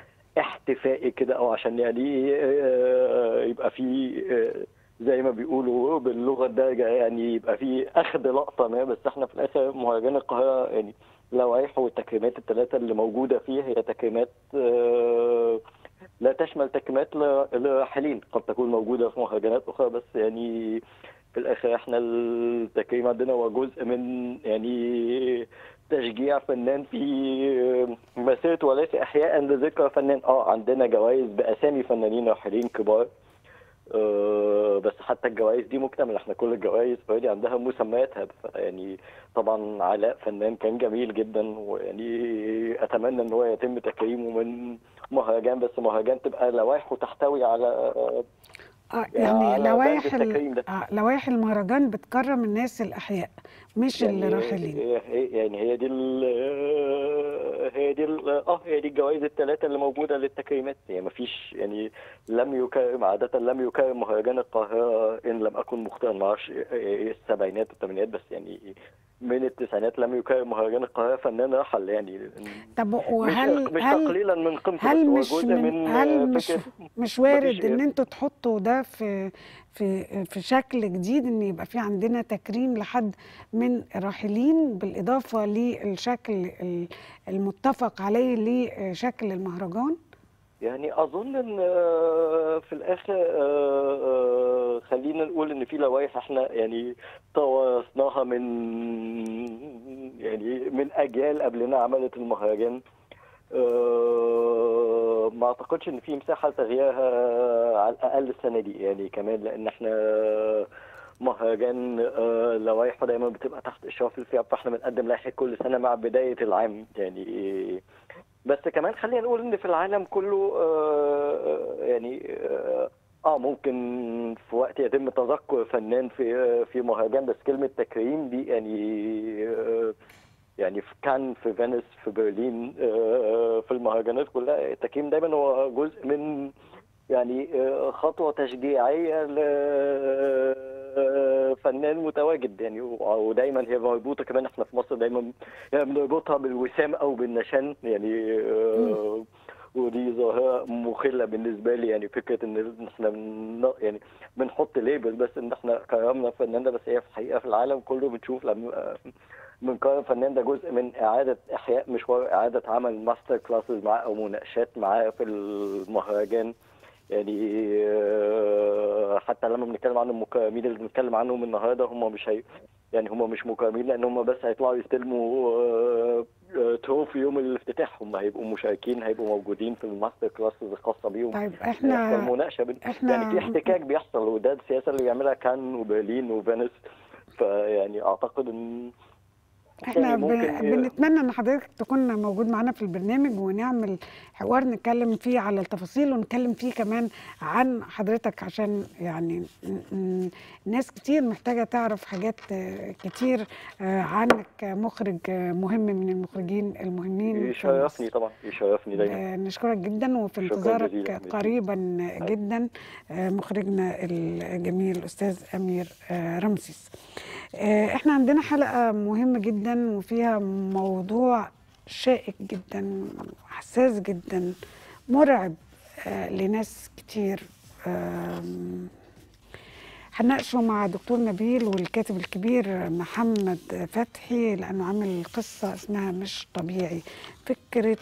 احتفائي كده او عشان يعني آه، يبقى في آه، زي ما بيقولوا باللغه الدارجه يعني يبقى في اخذ لقطه ما بس احنا في الاخر مهرجان القاهره يعني لوائحه والتكريمات الثلاثه اللي موجوده فيه هي تكريمات آه، لا تشمل تكريمات ل- للراحلين قد تكون موجوده في مهرجانات اخرى بس يعني في الاخر احنا التكريم عندنا هو جزء من يعني تشجيع فنان في مسيرته وليس احياء لذكرى فنان اه عندنا جوائز باسامي فنانين راحلين كبار آه، بس حتى الجوائز دي مكتمله احنا كل الجوائز اوريدي عندها مسمياتها يعني طبعا علاء فنان كان جميل جدا ويعني اتمنى ان هو يتم تكريمه من مهرجان بس مهرجان تبقى لوائحه تحتوي على اه يعني يعني على لوائح بند ال- التكريم ده. آه لوائح المهرجان بتكرم الناس الاحياء مش اللي راحلين هي هي- يعني هي دي ال هي دي ال اه هي دي الجوائز الثلاثه اللي موجوده للتكريمات يعني ما فيش يعني لم يكرم عاده لم يكرم مهرجان القاهره ان لم اكن مخطئا ما اعرفش إيه السبعينات والثمانينات بس يعني من التسعينات لم يكرم مهرجان القاهره فنان رحل يعني طب مش وهل مش هل تقليلا من قيمته هل بس هو مش جزء من من هل مش فكره مش وارد مفيش ان إيه. انتوا تحطوا ده في في في شكل جديد ان يبقى في عندنا تكريم لحد من الراحلين بالاضافه للشكل ال- المتفق عليه لشكل المهرجان يعني اظن ان آه، في الاخر آه، آه، خلينا نقول ان في لوائح احنا يعني توارثناها من يعني من اجيال قبلنا عملت المهرجان آه، ما اعتقدش ان في مساحه لتغييرها على الاقل السنه دي يعني كمان لان احنا مهرجان آه، لوائحه دايما بتبقى تحت اشراف الفئه فاحنا بنقدم لائحه كل سنه مع بدايه العام يعني بس كمان خلينا نقول ان في العالم كله آه، يعني آه، اه ممكن في وقت يتم تذكر فنان في آه، في مهرجان بس كلمه تكريم دي يعني آه، يعني في كان في فينيس في برلين آه، في المهرجانات كلها التكريم دايما هو جزء من يعني آه، خطوه تشجيعيه لفنان متواجد يعني ودايما هي مربوطه كمان احنا في مصر دايما يعني بنربطها بالوسام او بالنشان يعني آه، ودي ظاهره مخله بالنسبه لي يعني فكره ان احنا بن- يعني بنحط ليبل بس ان احنا كرمنا الفنان ده بس هي في الحقيقه في العالم كله بنشوف لما بنكرم الفنان ده جزء من اعاده احياء مشوار اعاده عمل ماستر كلاسز معاه او مناقشات معاه في المهرجان يعني آه، حتى لما بنتكلم عن المكرمين اللي بنتكلم عنهم النهارده هم مش هي يعني هم مش مكرمين لان هم بس هيطلعوا يستلموا آه، آه، تروفي يوم الافتتاح هم هيبقوا مشاركين هيبقوا موجودين في الماستر كلاسز الخاصه بيهم طيب يحصل احنا مناقشه بين إحنا- يعني في احتكاك بيحصل وده السياسه اللي بيعملها كان وبرلين وفينيس فيعني اعتقد ان احنا يعني ممكن ب- بنتمنى ان حضرتك تكون موجود معانا في البرنامج ونعمل حوار نتكلم فيه على التفاصيل ونتكلم فيه كمان عن حضرتك عشان يعني ن- ن- ناس كتير محتاجة تعرف حاجات آه، كتير آه، عنك كمخرج آه، مهم من المخرجين المهمين في يشرفني مصر. طبعا يشرفني دايما آه، نشكرك جدا وفي شكراً انتظارك جزيلاً. قريبا جدا آه، مخرجنا الجميل الاستاذ امير آه، رمسيس آه، احنا عندنا حلقه مهمه جدا وفيها موضوع شائك جدا حساس جدا مرعب آه، لناس كتير آم، هنناقشه مع دكتور نبيل والكاتب الكبير محمد فتحي لانه عامل قصه اسمها مش طبيعي فكره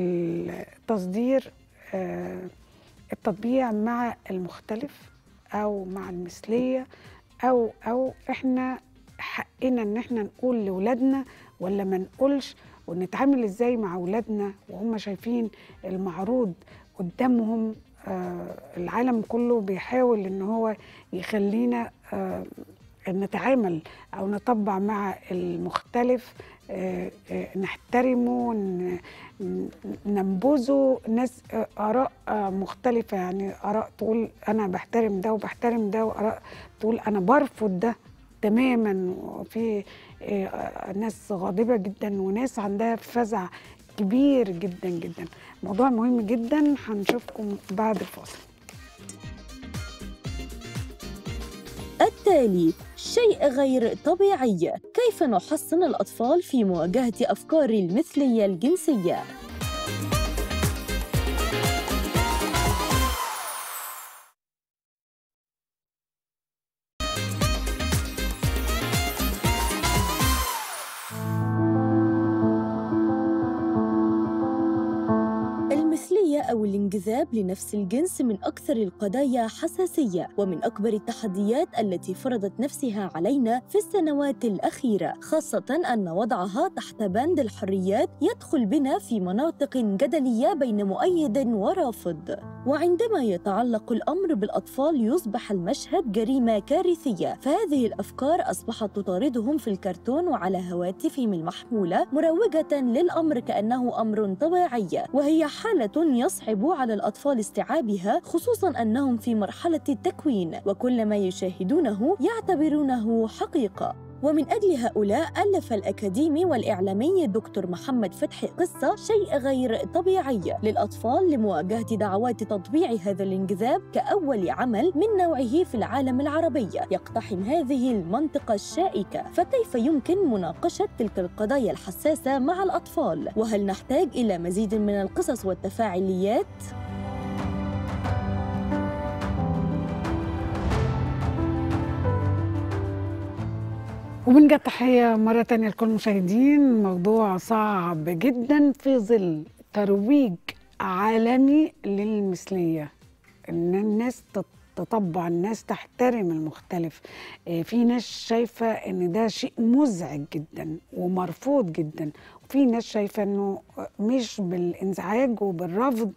التصدير آه، التطبيع مع المختلف او مع المثليه او او احنا حقنا ان احنا نقول لاولادنا ولا ما نقولش ونتعامل ازاي مع اولادنا وهم شايفين المعروض قدامهم آه العالم كله بيحاول ان هو يخلينا آه نتعامل او نطبع مع المختلف آه آه نحترمه ن- ن- ننبذه ناس آه اراء آه مختلفه يعني اراء تقول انا بحترم ده وبحترم ده واراء تقول انا برفض ده تماما وفي آه، ناس غاضبه جدا وناس عندها فزع كبير جدا جدا موضوع مهم جدا هنشوفكم بعد الفاصل التالي شيء غير طبيعي كيف نحصن الأطفال في مواجهة أفكار المثلية الجنسية المثلية أو أو الانجذاب لنفس الجنس من أكثر القضايا حساسية ومن أكبر التحديات التي فرضت نفسها علينا في السنوات الأخيرة خاصة أن وضعها تحت بند الحريات يدخل بنا في مناطق جدلية بين مؤيد ورافض وعندما يتعلق الأمر بالأطفال يصبح المشهد جريمة كارثية فهذه الأفكار أصبحت تطاردهم في الكرتون وعلى هواتفهم المحمولة مروجة للأمر كأنه أمر طبيعي وهي حالة يصعب على الأطفال استيعابها خصوصا أنهم في مرحلة التكوين وكل ما يشاهدونه يعتبرونه حقيقة ومن أجل هؤلاء ألف الأكاديمي والإعلامي الدكتور محمد فتحي قصة شيء غير طبيعي للأطفال لمواجهة دعوات تطبيع هذا الانجذاب كأول عمل من نوعه في العالم العربي يقتحم هذه المنطقة الشائكة فكيف يمكن مناقشة تلك القضايا الحساسة مع الأطفال؟ وهل نحتاج إلى مزيد من القصص والتفاعليات؟ وبنجد تحية مرة تانية لكل المشاهدين موضوع صعب جدا في ظل ترويج عالمي للمثلية ان الناس تت- تطبع الناس تحترم المختلف آه، في ناس شايفة ان ده شيء مزعج جدا ومرفوض جدا وفي ناس شايفة انه مش بالانزعاج وبالرفض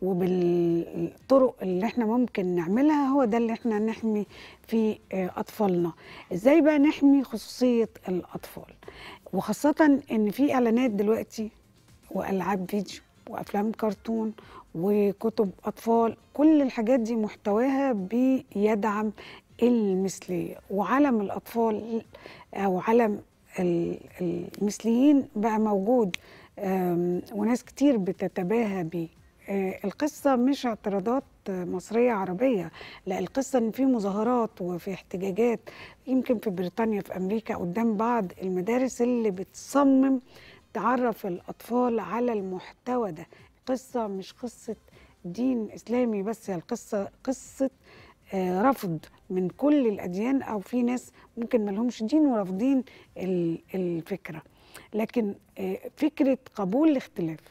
وبالطرق اللي احنا ممكن نعملها هو ده اللي احنا نحمي في آه، اطفالنا ازاي بقى نحمي خصوصية الاطفال وخاصة ان في اعلانات دلوقتي والعاب فيديو وافلام كرتون وكتب اطفال كل الحاجات دي محتواها بيدعم المثليه وعلم الاطفال او علم ال- المثليين بقى موجود آم، وناس كتير بتتباهى بيه آه، القصة مش اعتراضات آه، مصرية عربية لا القصة ان في مظاهرات وفي احتجاجات يمكن في بريطانيا في امريكا قدام بعض المدارس اللي بتصمم تعرف الأطفال على المحتوى ده قصة مش قصة دين إسلامي بس هي القصة قصة آه، رفض من كل الأديان أو في ناس ممكن ملهمش دين ورافضين ال- الفكرة لكن آه، فكرة قبول الاختلاف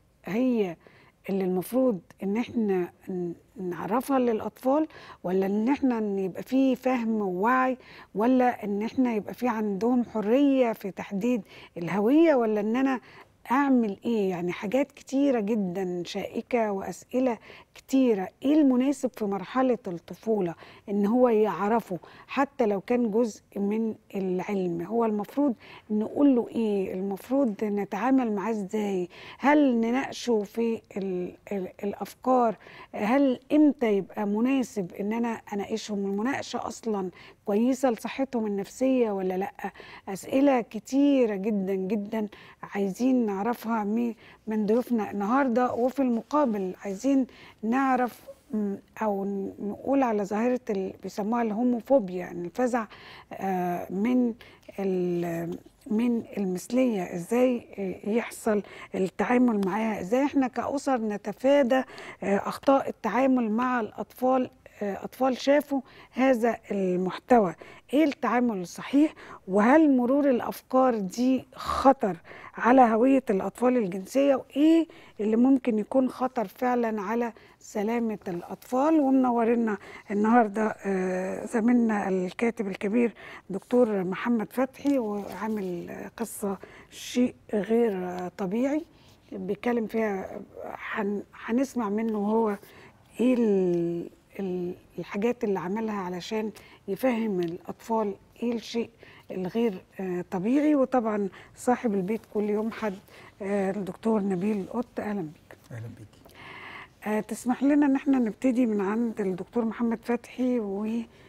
هي اللي المفروض ان احنا ن- نعرفها للاطفال ولا ان احنا ان يبقى فيه فهم ووعي ولا ان احنا يبقى في عندهم حريه في تحديد الهويه ولا ان انا اعمل ايه يعني حاجات كتيره جدا شائكه واسئله كتيره ايه المناسب في مرحله الطفوله ان هو يعرفه حتى لو كان جزء من العلم هو المفروض نقول له ايه المفروض نتعامل معاه ازاي هل نناقشه في ال ال الافكار هل امتى يبقى مناسب ان انا اناقشهم المناقشه اصلا كويسه لصحتهم النفسيه ولا لا اسئله كتيره جدا جدا عايزين نعرفها مي- من ضيوفنا النهارده وفي المقابل عايزين نعرف م، او ن- نقول على ظاهره اللي بيسموها الهوموفوبيا يعني الفزع آه، من ال- من المثليه ازاي آه، يحصل التعامل معاها ازاي احنا كاسر نتفادى آه، اخطاء التعامل مع الاطفال آه، اطفال شافوا هذا المحتوى ايه التعامل الصحيح وهل مرور الافكار دي خطر على هويه الاطفال الجنسيه وايه اللي ممكن يكون خطر فعلا على سلامه الاطفال ومنورنا النهارده آه، زميلنا الكاتب الكبير دكتور محمد فتحي وعامل آه، قصه شيء غير آه، طبيعي بيتكلم فيها هن- هنسمع منه هو ايه ال- ال- الحاجات اللي عملها علشان يفهم الاطفال ايه الشيء الغير آه، طبيعي وطبعا صاحب البيت كل يوم حد آه، الدكتور نبيل قط اهلا بيك اهلا بيكي آه، تسمح لنا ان احنا نبتدي من عند الدكتور محمد فتحي و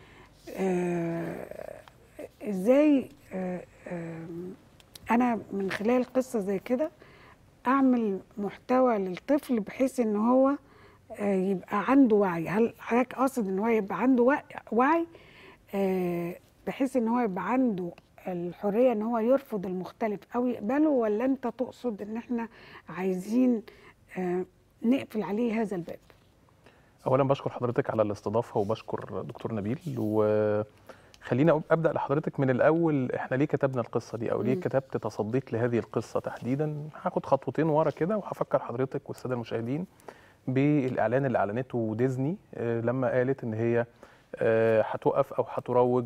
آه، ازاي آه، آه، انا من خلال قصه زي كده اعمل محتوى للطفل بحيث ان هو آه، يبقى عنده وعي هل حضرتك قاصد ان هو يبقى عنده وع- وعي آه، بحيث ان هو يبقى عنده الحريه ان هو يرفض المختلف او يقبله ولا انت تقصد ان احنا عايزين آه، نقفل عليه هذا الباب اولا بشكر حضرتك على الاستضافه وبشكر دكتور نبيل وخلينا ابدا لحضرتك من الاول احنا ليه كتبنا القصه دي او ليه مم. كتبت تصديت لهذه القصه تحديدا هاخد خطوتين ورا كده وهفكر حضرتك والساده المشاهدين بالاعلان اللي اعلنته ديزني آه، لما قالت ان هي آه، هتوقف او هتروج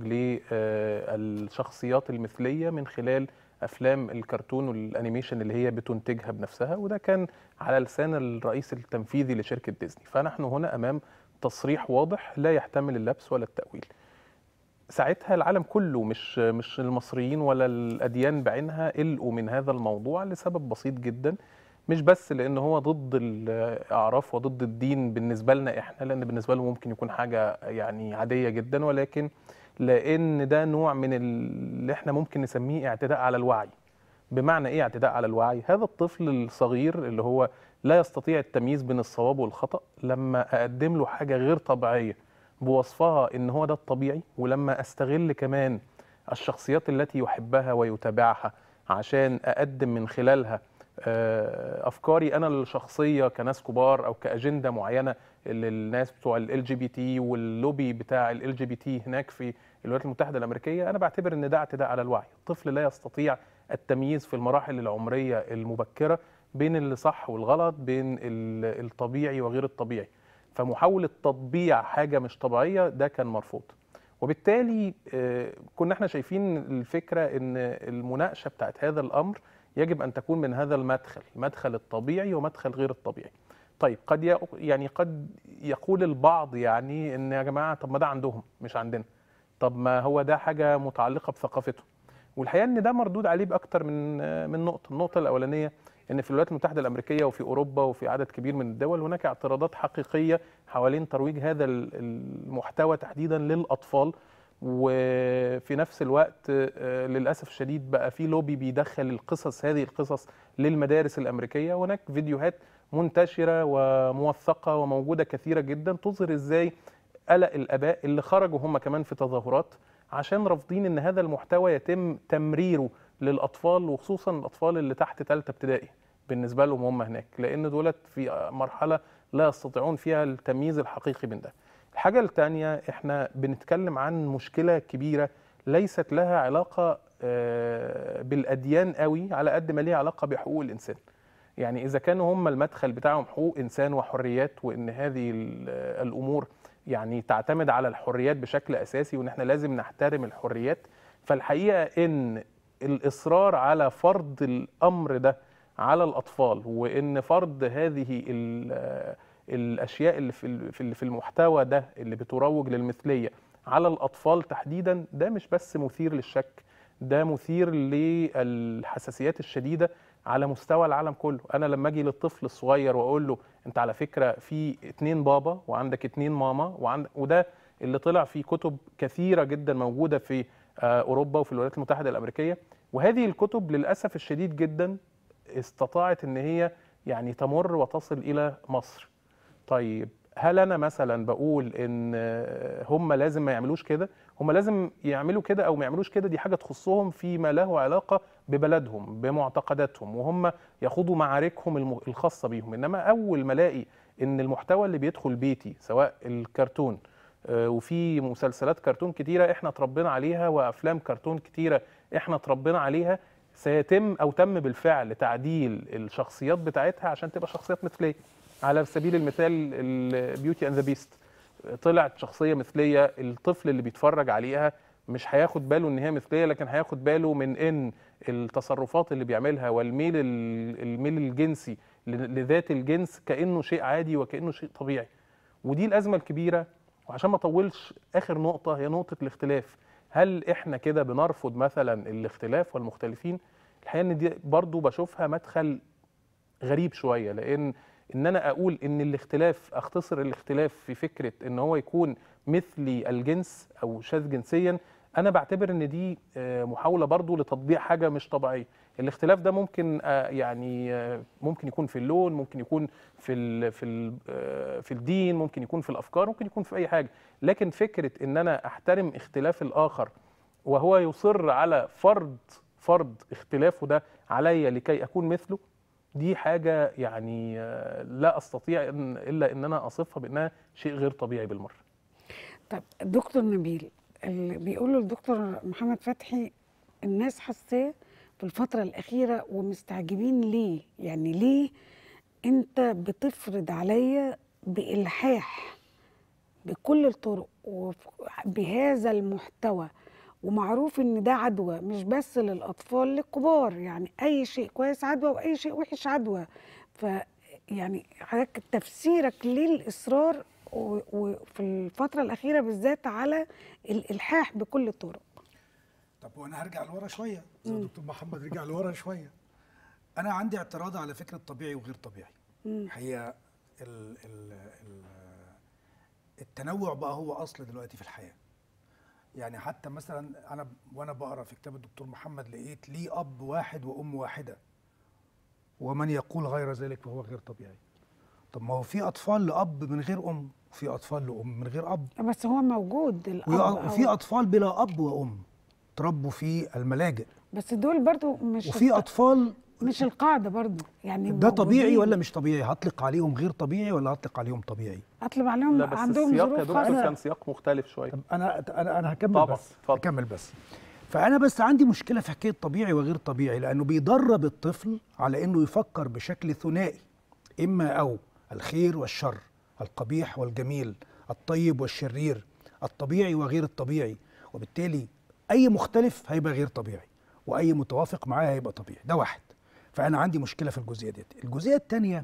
للشخصيات المثليه من خلال افلام الكرتون والانيميشن اللي هي بتنتجها بنفسها وده كان على لسان الرئيس التنفيذي لشركه ديزني فنحن هنا امام تصريح واضح لا يحتمل اللبس ولا التاويل ساعتها العالم كله مش مش المصريين ولا الاديان بعينها قلقوا من هذا الموضوع لسبب بسيط جدا مش بس لان هو ضد الاعراف وضد الدين بالنسبه لنا احنا لان بالنسبه لهم ممكن يكون حاجه يعني عاديه جدا ولكن لان ده نوع من اللي احنا ممكن نسميه اعتداء على الوعي بمعنى ايه اعتداء على الوعي هذا الطفل الصغير اللي هو لا يستطيع التمييز بين الصواب والخطا لما اقدم له حاجه غير طبيعيه بوصفها ان هو ده الطبيعي ولما استغل كمان الشخصيات التي يحبها ويتابعها عشان اقدم من خلالها آه، افكاري انا الشخصيه كناس كبار او كاجنده معينه للناس بتوع ال جي بي تي واللوبي بتاع ال جي بي تي هناك في الولايات المتحده الامريكيه انا بعتبر ان ده اعتداء على الوعي الطفل لا يستطيع التمييز في المراحل العمريه المبكره بين اللي صح والغلط بين ال- الطبيعي وغير الطبيعي فمحاوله تطبيع حاجه مش طبيعيه ده كان مرفوض وبالتالي آه، كنا احنا شايفين الفكره ان المناقشه بتاعت هذا الامر يجب ان تكون من هذا المدخل مدخل الطبيعي ومدخل غير الطبيعي طيب قد ي- يعني قد يقول البعض يعني ان يا جماعه طب ما ده عندهم مش عندنا طب ما هو ده حاجه متعلقه بثقافتهم والحقيقه ان ده مردود عليه باكتر من من نقطه النقطه الاولانيه ان في الولايات المتحده الامريكيه وفي اوروبا وفي عدد كبير من الدول هناك اعتراضات حقيقيه حوالين ترويج هذا ال- المحتوى تحديدا للاطفال وفي نفس الوقت آه، للاسف الشديد بقى في لوبي بيدخل القصص هذه القصص للمدارس الامريكيه وهناك فيديوهات منتشره وموثقه وموجوده كثيره جدا تظهر ازاي قلق الاباء اللي خرجوا هم كمان في تظاهرات عشان رافضين ان هذا المحتوى يتم تمريره للاطفال وخصوصا الاطفال اللي تحت ثالثه ابتدائي بالنسبه لهم هم هناك لان دولت في مرحله لا يستطيعون فيها التمييز الحقيقي من ده. الحاجه الثانيه احنا بنتكلم عن مشكله كبيره ليست لها علاقه آه، بالاديان قوي على قد ما ليها علاقه بحقوق الانسان. يعني اذا كانوا هم المدخل بتاعهم حقوق انسان وحريات وان هذه ال- الامور يعني تعتمد على الحريات بشكل اساسي وان احنا لازم نحترم الحريات فالحقيقه ان الاصرار على فرض الامر ده على الاطفال وان فرض هذه ال- الاشياء اللي في ال- في ال- في المحتوى ده اللي بتروج للمثليه على الاطفال تحديدا ده مش بس مثير للشك ده مثير للحساسيات الشديده على مستوى العالم كله انا لما اجي للطفل الصغير واقول له انت على فكره في اتنين بابا وعندك اتنين ماما وعند وده اللي طلع في كتب كثيره جدا موجوده في آه، اوروبا وفي الولايات المتحده الامريكيه وهذه الكتب للاسف الشديد جدا استطاعت ان هي يعني تمر وتصل الى مصر طيب هل انا مثلا بقول ان آه، هم لازم ما يعملوش كده هم لازم يعملوا كده او ما يعملوش كده دي حاجه تخصهم فيما له علاقه ببلدهم بمعتقداتهم وهم يخوضوا معاركهم الم- الخاصه بيهم انما اول ما الاقي ان المحتوى اللي بيدخل بيتي سواء الكرتون آه، وفي مسلسلات كرتون كتيره احنا اتربينا عليها وافلام كرتون كتيره احنا اتربينا عليها سيتم او تم بالفعل تعديل الشخصيات بتاعتها عشان تبقى شخصيات مثليه على سبيل المثال البيوتي اند ذا بيست طلعت شخصيه مثليه الطفل اللي بيتفرج عليها مش هياخد باله ان هي مثليه لكن هياخد باله من ان التصرفات اللي بيعملها والميل ال- الميل الجنسي ل- لذات الجنس كانه شيء عادي وكانه شيء طبيعي ودي الازمه الكبيره وعشان ما اطولش اخر نقطه هي نقطه الاختلاف هل احنا كده بنرفض مثلا الاختلاف والمختلفين الحقيقه ان دي برضو بشوفها مدخل غريب شويه لان ان انا اقول ان الاختلاف اختصر الاختلاف في فكره ان هو يكون مثلي الجنس او شاذ جنسيا انا بعتبر ان دي آه، محاوله برضو لتطبيع حاجه مش طبيعيه الاختلاف ده ممكن آه، يعني آه، ممكن يكون في اللون ممكن يكون في ال في ال آه، في الدين ممكن يكون في الافكار ممكن يكون في اي حاجه لكن فكره ان انا احترم اختلاف الاخر وهو يصر على فرض فرض اختلافه ده عليا لكي اكون مثله دي حاجه يعني آه، لا استطيع إن الا ان انا اصفها بانها شيء غير طبيعي بالمره طب دكتور نبيل اللي بيقولوا الدكتور محمد فتحي الناس حاساه في الفترة الأخيرة ومستعجبين ليه؟ يعني ليه انت بتفرض عليا بالحاح بكل الطرق وبهذا المحتوى ومعروف ان ده عدوى مش بس للاطفال للكبار يعني اي شيء كويس عدوى واي شيء وحش عدوى ف يعني حضرتك تفسيرك للاصرار و- وفي الفتره الاخيره بالذات على الالحاح بكل الطرق طب وانا هرجع لورا شويه زي ما الدكتور محمد رجع لورا شويه انا عندي اعتراض على فكره طبيعي وغير طبيعي هي ال ال ال التنوع بقى هو اصل دلوقتي في الحياه يعني حتى مثلا انا ب- وانا بقرا في كتاب الدكتور محمد لقيت لي اب واحد وام واحده ومن يقول غير ذلك فهو غير طبيعي طب ما هو في اطفال لاب من غير ام وفي اطفال لام من غير اب بس هو موجود الاب ويا- وفي أو اطفال بلا اب وام تربوا في الملاجئ بس دول برضو مش وفي اطفال مش القاعده برضو يعني ده طبيعي موجودين. ولا مش طبيعي هطلق عليهم غير طبيعي ولا هطلق عليهم طبيعي اطلب عليهم لا بس عندهم السياق يا ظروف دكتور خاصه كان سياق مختلف شويه طب انا انا انا هكمل طبعا، بس اتفضل. هكمل بس فانا بس عندي مشكله في حكايه طبيعي وغير طبيعي لانه بيدرب الطفل على انه يفكر بشكل ثنائي اما او الخير والشر القبيح والجميل الطيب والشرير الطبيعي وغير الطبيعي وبالتالي اي مختلف هيبقى غير طبيعي واي متوافق معاه هيبقى طبيعي ده واحد فانا عندي مشكله في الجزئيه ديت الجزئيه الثانيه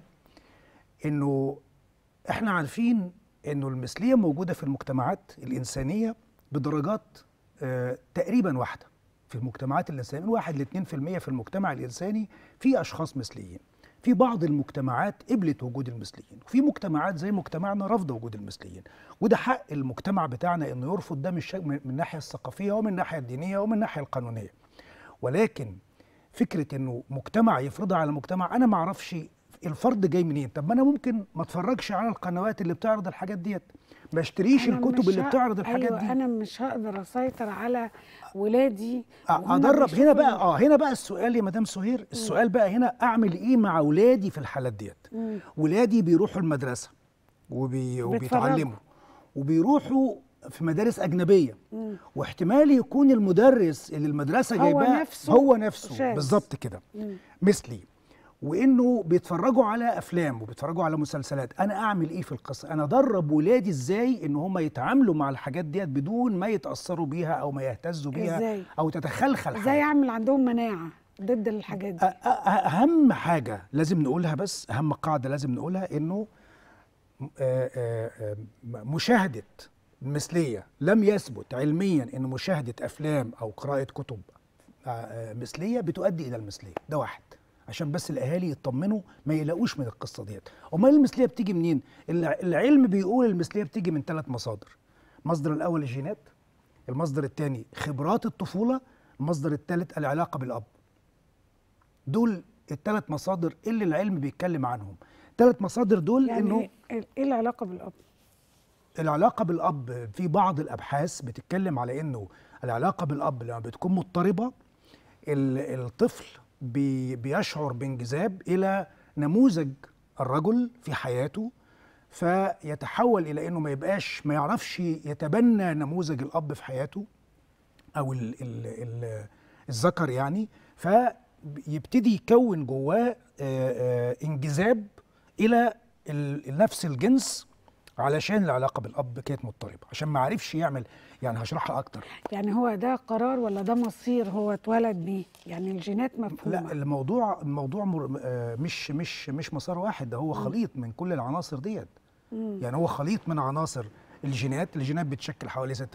انه احنا عارفين انه المثليه موجوده في المجتمعات الانسانيه بدرجات آه تقريبا واحده في المجتمعات الانسانيه من 1 ل 2% في المجتمع الانساني في اشخاص مثليين في بعض المجتمعات قبلت وجود المثليين وفي مجتمعات زي مجتمعنا رافضه وجود المثليين وده حق المجتمع بتاعنا انه يرفض ده من الش- من الناحيه الثقافيه ومن الناحيه الدينيه ومن الناحيه القانونيه ولكن فكره انه مجتمع يفرضها على مجتمع انا ما اعرفش الفرض جاي منين طب ما انا ممكن ما اتفرجش على القنوات اللي بتعرض الحاجات ديت ما اشتريش أنا الكتب مش اللي ه- بتعرض الحاجات أيوة دي انا مش هقدر اسيطر على ولادي أ- وهم ادرب هنا بيشوفوا بقى اه هنا بقى السؤال يا مدام سهير السؤال بقى هنا اعمل ايه مع اولادي في الحالات ديت مم. ولادي بيروحوا المدرسه وبي... وبيتعلموا وبيروحوا في مدارس اجنبيه مم. واحتمال يكون المدرس اللي المدرسه هو جايباه نفسه هو نفسه شاذ. بالظبط كده مم. مثلي وانه بيتفرجوا على افلام وبيتفرجوا على مسلسلات انا اعمل ايه في القصه انا ادرب ولادي ازاي ان هم يتعاملوا مع الحاجات ديت بدون ما يتاثروا بيها او ما يهتزوا بيها إزاي؟ او تتخلخل ازاي حياتهم. اعمل عندهم مناعه ضد الحاجات أ- دي أ- اهم حاجه لازم نقولها بس اهم قاعده لازم نقولها انه م- آه، آه، آه، م- مشاهده مثليه لم يثبت علميا ان مشاهده افلام او قراءه كتب آه، آه، مثليه بتؤدي الى المثليه ده واحد عشان بس الاهالي يطمنوا ما يلاقوش من القصه ديت امال المثليه بتيجي منين الع- العلم بيقول المثليه بتيجي من ثلاث مصادر المصدر الاول الجينات المصدر الثاني خبرات الطفوله المصدر الثالث العلاقه بالاب دول الثلاث مصادر اللي العلم بيتكلم عنهم ثلاث مصادر دول يعني انه ايه إيه العلاقه بالاب العلاقة بالأب في بعض الأبحاث بتتكلم على إنه العلاقة بالأب لما بتكون مضطربة ال- الطفل بي بيشعر بانجذاب إلى نموذج الرجل في حياته فيتحول إلى إنه ما يبقاش ما يعرفش يتبنى نموذج الأب في حياته أو ال ال ال الذكر يعني فيبتدي يكون جواه آه، آه، انجذاب إلى ال- نفس الجنس علشان العلاقه بالاب كانت مضطربه عشان ما عرفش يعمل يعني هشرحها اكتر يعني هو ده قرار ولا ده مصير هو اتولد بيه يعني الجينات مفهومه لا الموضوع الموضوع مر... آه، مش مش مش مسار واحد ده هو خليط من كل العناصر ديت يعني هو خليط من عناصر الجينات الجينات بتشكل حوالي 36%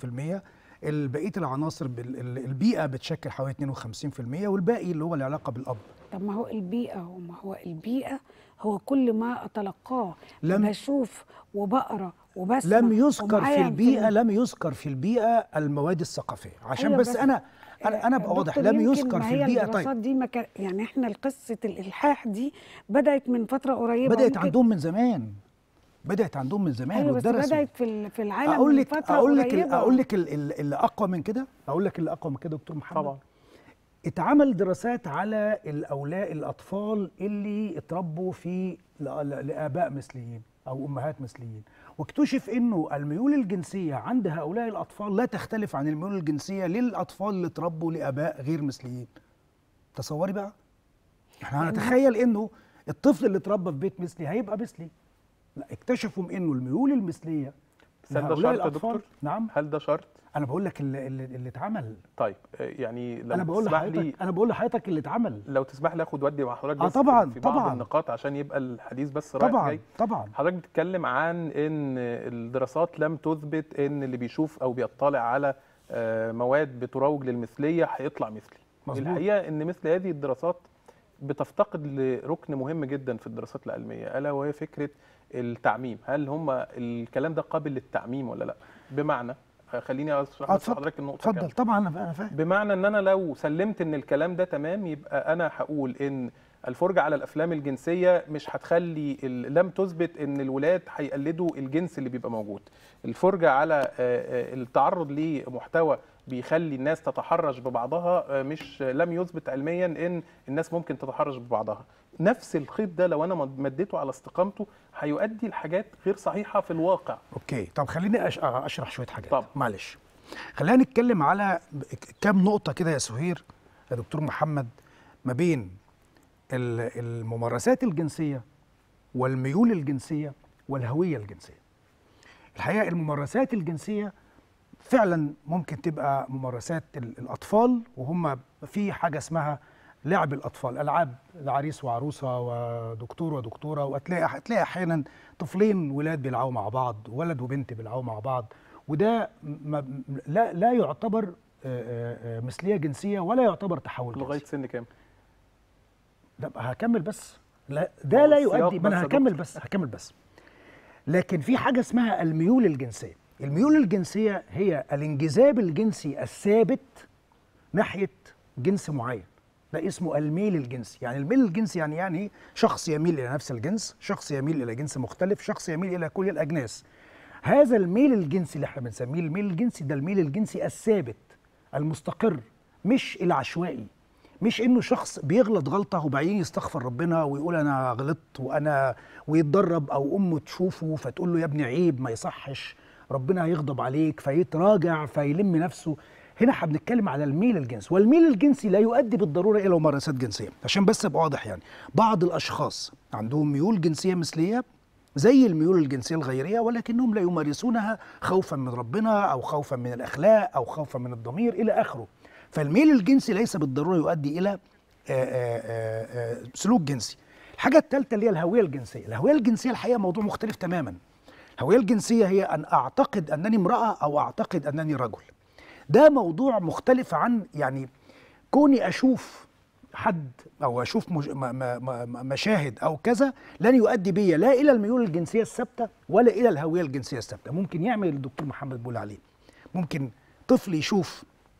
بقيه العناصر بال... ال- البيئه بتشكل حوالي 52% والباقي اللي هو العلاقه بالاب طب ما هو البيئة وما هو البيئة هو كل ما أتلقاه لم- بشوف وبقرا وبسمع لم يذكر ومعايا في البيئه في- لم يذكر في البيئه المواد الثقافيه عشان أيوة بس, بس- انا انا انا ابقى دكتور واضح لم يمكن يذكر ما في هي البيئه الدراسات طيب دي ما كان يعني احنا قصة الإلحاح دي بدأت من فترة قريبة بدات وممكن- عندهم من زمان بدات عندهم من زمان أيوة بس واتدرسوا. بدأت في ال- في العالم اقول من لك فترة اقول لك قريبة اقول لك ال- ال- اللي اقوى من كده اقول لك اللي اقوى من كده دكتور محمد طبعا اتعمل دراسات على الاولاء الاطفال اللي اتربوا في ل- ل- لاباء مثليين او امهات مثليين واكتشف انه الميول الجنسيه عند هؤلاء الاطفال لا تختلف عن الميول الجنسيه للاطفال اللي اتربوا لاباء غير مثليين تصوري بقى احنا هنتخيل انه الطفل اللي اتربى في بيت مثلي هيبقى مثلي لا اكتشفوا انه الميول المثليه بس هل ده لهؤلاء شرط يا الأطفال- دكتور؟ نعم هل ده شرط؟ انا بقول لك اللي, اللي, اللي اتعمل طيب آه، يعني لو انا بقول تسمح لي لحضرتك انا بقول لحضرتك اللي اتعمل لو تسمح لي اخد ودي مع حضرتك آه بس طبعاً، في بعض طبعاً. النقاط عشان يبقى الحديث بس رايح طبعا جاي طبعا حضرتك بتتكلم عن ان الدراسات لم تثبت ان اللي بيشوف او بيطلع على آه، مواد بتروج للمثليه هيطلع مثلي مظبوط. الحقيقه ان مثل هذه الدراسات بتفتقد لركن مهم جدا في الدراسات العلميه الا وهي فكره التعميم هل هم الكلام ده قابل للتعميم ولا لا بمعنى آه، خليني اشرح آه، بس اتفضل، لحضرتك النقطه اتفضل كاملة. طبعا انا انا فاهم بمعنى ان انا لو سلمت ان الكلام ده تمام يبقى انا هقول ان الفرجه على الافلام الجنسيه مش هتخلي ال- لم تثبت ان الولاد هيقلدوا الجنس اللي بيبقى موجود الفرجه على آه، آه، التعرض لمحتوى بيخلي الناس تتحرش ببعضها آه، مش لم يثبت علميا ان الناس ممكن تتحرش ببعضها نفس الخيط ده لو انا مد- مديته على استقامته هيؤدي لحاجات غير صحيحه في الواقع اوكي طب خليني أش- اشرح شويه حاجات طب. معلش خلينا نتكلم على ب- كام نقطه كده يا سهير يا دكتور محمد ما بين ال- الممارسات الجنسيه والميول الجنسيه والهويه الجنسيه الحقيقه الممارسات الجنسيه فعلا ممكن تبقى ممارسات ال- الاطفال وهم في حاجه اسمها لعب الاطفال العاب العريس وعروسه ودكتور ودكتوره وهتلاقي هتلاقي احيانا طفلين ولاد بيلعبوا مع بعض ولد وبنت بيلعبوا مع بعض وده م- م- لا لا يعتبر آه، آه، آه، مثليه جنسيه ولا يعتبر تحول لغايه جنسي سن كام ده هكمل بس لا ده هو لا السياق يؤدي ما بس انا يا هكمل دكتور. بس هكمل بس لكن في حاجه اسمها الميول الجنسيه الميول الجنسيه هي الانجذاب الجنسي الثابت ناحيه جنس معين ده اسمه الميل الجنسي يعني الميل الجنسي يعني يعني إيه؟ شخص يميل الى نفس الجنس شخص يميل الى جنس مختلف شخص يميل الى كل الاجناس هذا الميل الجنسي اللي احنا بنسميه الميل الجنسي ده الميل الجنسي الثابت المستقر مش العشوائي مش انه شخص بيغلط غلطه وبعدين يستغفر ربنا ويقول انا غلطت وانا ويتدرب او امه تشوفه فتقول له يا ابني عيب ما يصحش ربنا هيغضب عليك فيتراجع فيلم نفسه هنا احنا بنتكلم على الميل الجنسي والميل الجنسي لا يؤدي بالضروره الى ممارسات جنسيه عشان بس ابقى واضح يعني بعض الاشخاص عندهم ميول جنسيه مثليه زي الميول الجنسيه الغيريه ولكنهم لا يمارسونها خوفا من ربنا او خوفا من الاخلاق او خوفا من الضمير الى اخره فالميل الجنسي ليس بالضروره يؤدي الى آه، آه، آه، آه، سلوك جنسي الحاجه الثالثه اللي هي الهويه الجنسيه الهويه الجنسيه الحقيقه موضوع مختلف تماما الهويه الجنسيه هي ان اعتقد انني امراه او اعتقد انني رجل ده موضوع مختلف عن يعني كوني اشوف حد او اشوف مش م- م- م- مشاهد او كذا لن يؤدي بي لا الى الميول الجنسيه الثابته ولا الى الهويه الجنسيه الثابته ممكن يعمل اللي الدكتور محمد بيقول عليه ممكن طفل يشوف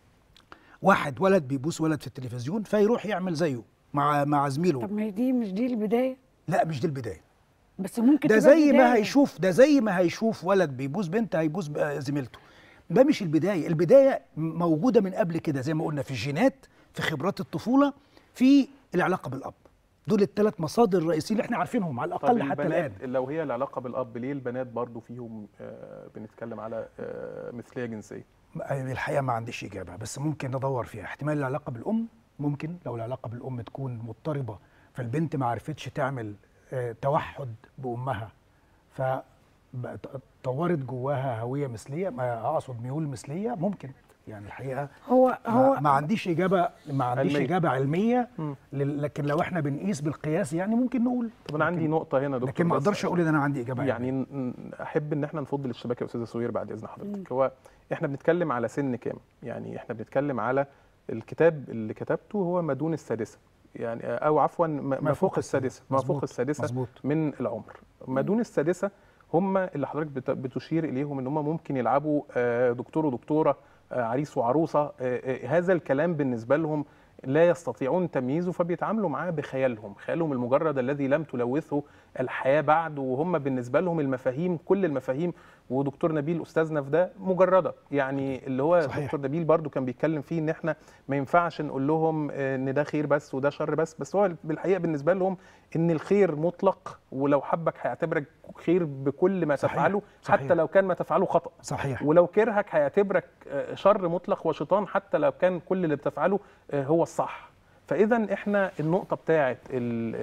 واحد ولد بيبوس ولد في التلفزيون فيروح يعمل زيه مع مع زميله طب ما هي دي مش دي البدايه لا مش دي البدايه بس ممكن ده تبقى زي بداية. ما هيشوف ده زي ما هيشوف ولد بيبوس بنت هيبوس بقى زميلته ده مش البدايه البدايه موجوده من قبل كده زي ما قلنا في الجينات في خبرات الطفوله في العلاقه بالاب دول الثلاث مصادر الرئيسيين اللي احنا عارفينهم على طب الاقل حتى البنات الان لو هي العلاقه بالاب ليه البنات برضو فيهم آه، بنتكلم على آه، مثليه جنسيه الحقيقه ما عنديش اجابه بس ممكن ندور فيها احتمال العلاقه بالام ممكن لو العلاقه بالام تكون مضطربه فالبنت ما عرفتش تعمل آه، توحد بامها فطورت جواها هويه مثليه ما اقصد ميول مثليه ممكن يعني الحقيقه هو هو ما, ما عنديش اجابه ما عنديش علمية. اجابه علميه مم. لل- لكن لو احنا بنقيس بالقياس يعني ممكن نقول طب انا عندي نقطه هنا يا دكتور لكن ما بس اقدرش اقول ان انا عندي اجابه يعني علمية. ن- ن- احب ان احنا نفضل الشبكه يا استاذه سوير بعد اذن حضرتك هو احنا بنتكلم على سن كام يعني احنا بنتكلم على الكتاب اللي كتبته هو ما دون السادسه يعني او عفوا ما ما فوق السادسه ما فوق مظبوط، السادسه مظبوط من العمر ما دون السادسه هم اللي حضرتك بت- بتشير اليهم ان هم ممكن يلعبوا آه، دكتور ودكتوره آه، عريس وعروسه آه، آه، هذا الكلام بالنسبه لهم لا يستطيعون تمييزه فبيتعاملوا معاه بخيالهم خيالهم المجرد الذي لم تلوثه الحياه بعد وهم بالنسبه لهم المفاهيم كل المفاهيم ودكتور نبيل استاذنا في ده مجرده يعني اللي هو صحيح. دكتور نبيل برضو كان بيتكلم فيه ان احنا ما ينفعش نقول لهم آه، ان ده خير بس وده شر بس بس هو بالحقيقه بالنسبه لهم ان الخير مطلق ولو حبك هيعتبرك خير بكل ما صحيح. تفعله صحيح. حتى لو كان ما تفعله خطأ صحيح ولو كرهك هيعتبرك آه، شر مطلق وشيطان حتى لو كان كل اللي بتفعله آه، هو الصح فاذا احنا النقطه بتاعه ال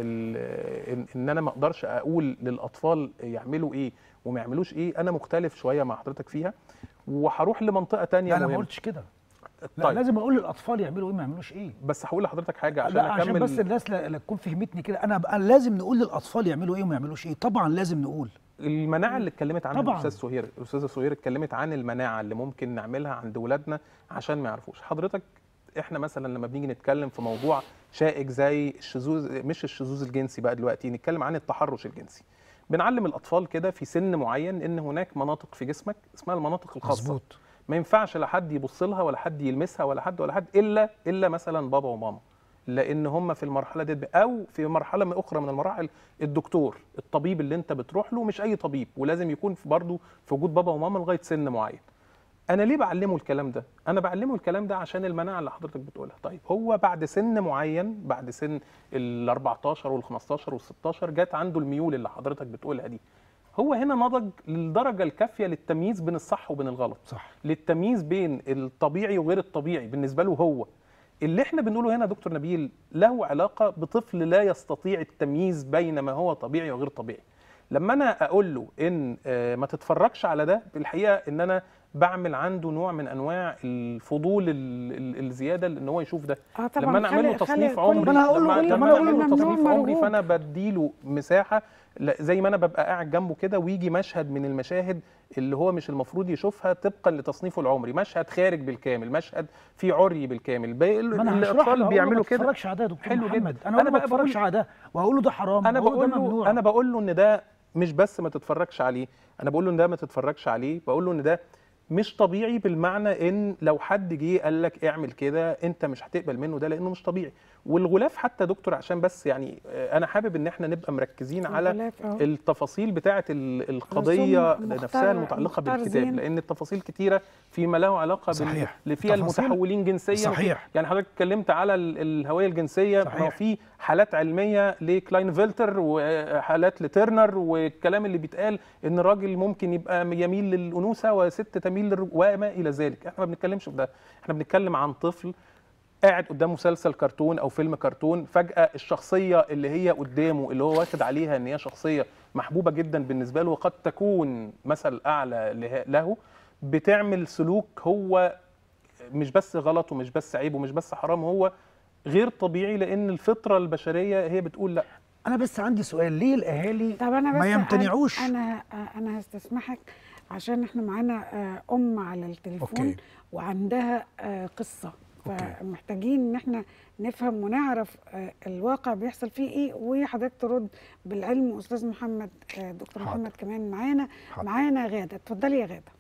ال إن- ان انا ما اقدرش اقول للاطفال يعملوا ايه وما يعملوش ايه انا مختلف شويه مع حضرتك فيها وهروح لمنطقه تانية لا انا ما مهمة. قلتش كده لا طيب لازم اقول للاطفال يعملوا ايه ما يعملوش ايه بس هقول لحضرتك حاجه عشان لا عشان اكمل بس الناس لا, لا تكون فهمتني كده انا بقى لازم نقول للاطفال يعملوا ايه وما يعملوش ايه طبعا لازم نقول المناعه اللي اتكلمت عنها طبعاً. الاستاذ سهير الاستاذه سهير اتكلمت عن المناعه اللي ممكن نعملها عند ولادنا عشان ما يعرفوش حضرتك احنا مثلا لما بنيجي نتكلم في موضوع شائك زي الشذوذ مش الشذوذ الجنسي بقى دلوقتي نتكلم عن التحرش الجنسي بنعلم الاطفال كده في سن معين ان هناك مناطق في جسمك اسمها المناطق الخاصه مظبوط ما ينفعش لا حد يبص لها ولا حد يلمسها ولا حد ولا حد الا الا مثلا بابا وماما لان هم في المرحله دي او في مرحله من اخرى من المراحل الدكتور الطبيب اللي انت بتروح له مش اي طبيب ولازم يكون في برضه في وجود بابا وماما لغايه سن معين انا ليه بعلمه الكلام ده انا بعلمه الكلام ده عشان المناعه اللي حضرتك بتقولها طيب هو بعد سن معين بعد سن ال 14 وال 15 وال 16 جت عنده الميول اللي حضرتك بتقولها دي هو هنا نضج للدرجه الكافيه للتمييز بين الصح وبين الغلط صح للتمييز بين الطبيعي وغير الطبيعي بالنسبه له هو اللي احنا بنقوله هنا دكتور نبيل له علاقه بطفل لا يستطيع التمييز بين ما هو طبيعي وغير طبيعي لما انا اقول له ان آه، ما تتفرجش على ده بالحقيقه ان انا بعمل عنده نوع من انواع الفضول ال- ال- الزياده ان هو يشوف ده اه طبعا لما انا اعمل له خلي- تصنيف خلي عمري كل- طب أنا هقول له لما إيه؟ طب لما أنا انا هقول اعمل له له ممنوع تصنيف عمري مرغوب. فانا بديله مساحه لا- زي ما انا ببقى قاعد جنبه كده ويجي مشهد من المشاهد اللي هو مش المفروض يشوفها طبقا لتصنيفه العمري مشهد خارج بالكامل مشهد فيه عري بالكامل باقي ما انا هشرح له الاطفال أقول له بيعملوا ما كده تتفرجش على ده يا دكتور حلو محمد جدا. انا أنا اقول له ما بقى بقول- تتفرجش على ده وهقول له ده حرام انا وأقول له بقول ده له ممنوع انا بقول له ان ده مش بس ما تتفرجش عليه انا بقول له ان ده ما تتفرجش عليه بقول له ان ده مش طبيعي بالمعنى ان لو حد جه قال لك اعمل كده انت مش هتقبل منه ده لانه مش طبيعي والغلاف حتى دكتور عشان بس يعني آه، انا حابب ان احنا نبقى مركزين على الغلاف أهو. التفاصيل بتاعه ال- القضيه رسوم مختار- نفسها المتعلقه مختار بالكتاب زين. لان التفاصيل كتيره فيما له علاقه بال- صحيح. اللي فيها تفاصيل- المتحولين جنسيا صحيح. يعني حضرتك اتكلمت على ال- الهويه الجنسيه صحيح. ما هو في حالات علميه لكلاين فيلتر وحالات لترنر والكلام اللي بيتقال ان راجل ممكن يبقى يميل للانوثه وست تميل للر... وما الى ذلك احنا ما بنتكلمش في ده احنا بنتكلم عن طفل قاعد قدام مسلسل كرتون او فيلم كرتون فجاه الشخصيه اللي هي قدامه اللي هو واخد عليها ان هي شخصيه محبوبه جدا بالنسبه له وقد تكون مثل اعلى له- له بتعمل سلوك هو مش بس غلط ومش بس عيب ومش بس حرام هو غير طبيعي لان الفطره البشريه هي بتقول لا انا بس عندي سؤال ليه الاهالي طب انا بس ما يمتنعوش انا انا هستسمحك عشان احنا معانا آه، ام على التليفون أوكي. وعندها آه، قصه أوكي. فمحتاجين ان احنا نفهم ونعرف آه، الواقع بيحصل فيه ايه وحضرتك ترد بالعلم استاذ محمد آه، دكتور حاضر. محمد كمان معانا حاضر. معانا غاده اتفضلي يا غاده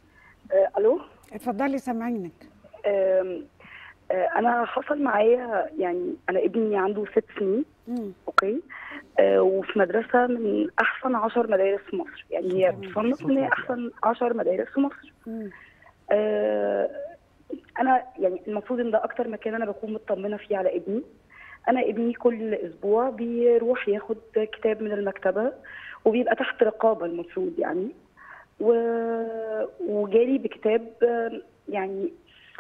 آه، الو اتفضلي سامعينك آم، آه، انا حصل معايا يعني انا ابني عنده ست سنين مم. اوكي آه، وفي مدرسه من احسن عشر مدارس في مصر يعني هي تمام. بتصنف ان هي احسن عشر مدارس في مصر مم. آه، انا يعني المفروض ان ده اكتر مكان انا بكون مطمنه فيه على ابني انا ابني كل اسبوع بيروح ياخد كتاب من المكتبه وبيبقى تحت رقابه المفروض يعني و... وجالي بكتاب آه، يعني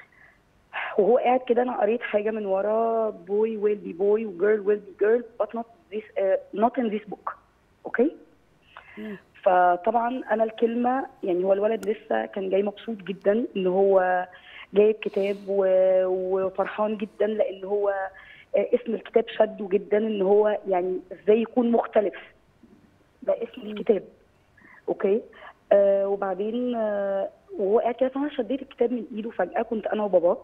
وهو قاعد كده انا قريت حاجه من ورا boy will be boy و girl will be girl but not this uh, not in this book اوكي مم. فطبعا انا الكلمه يعني هو الولد لسه كان جاي مبسوط جدا ان هو جايب كتاب و- وفرحان جدا لان هو آه، اسم الكتاب شده جدا ان هو يعني ازاي يكون مختلف ده اسم الكتاب اوكي آه وبعدين آه وهو قاعد كده فانا شديت الكتاب من ايده فجاه كنت انا وباباه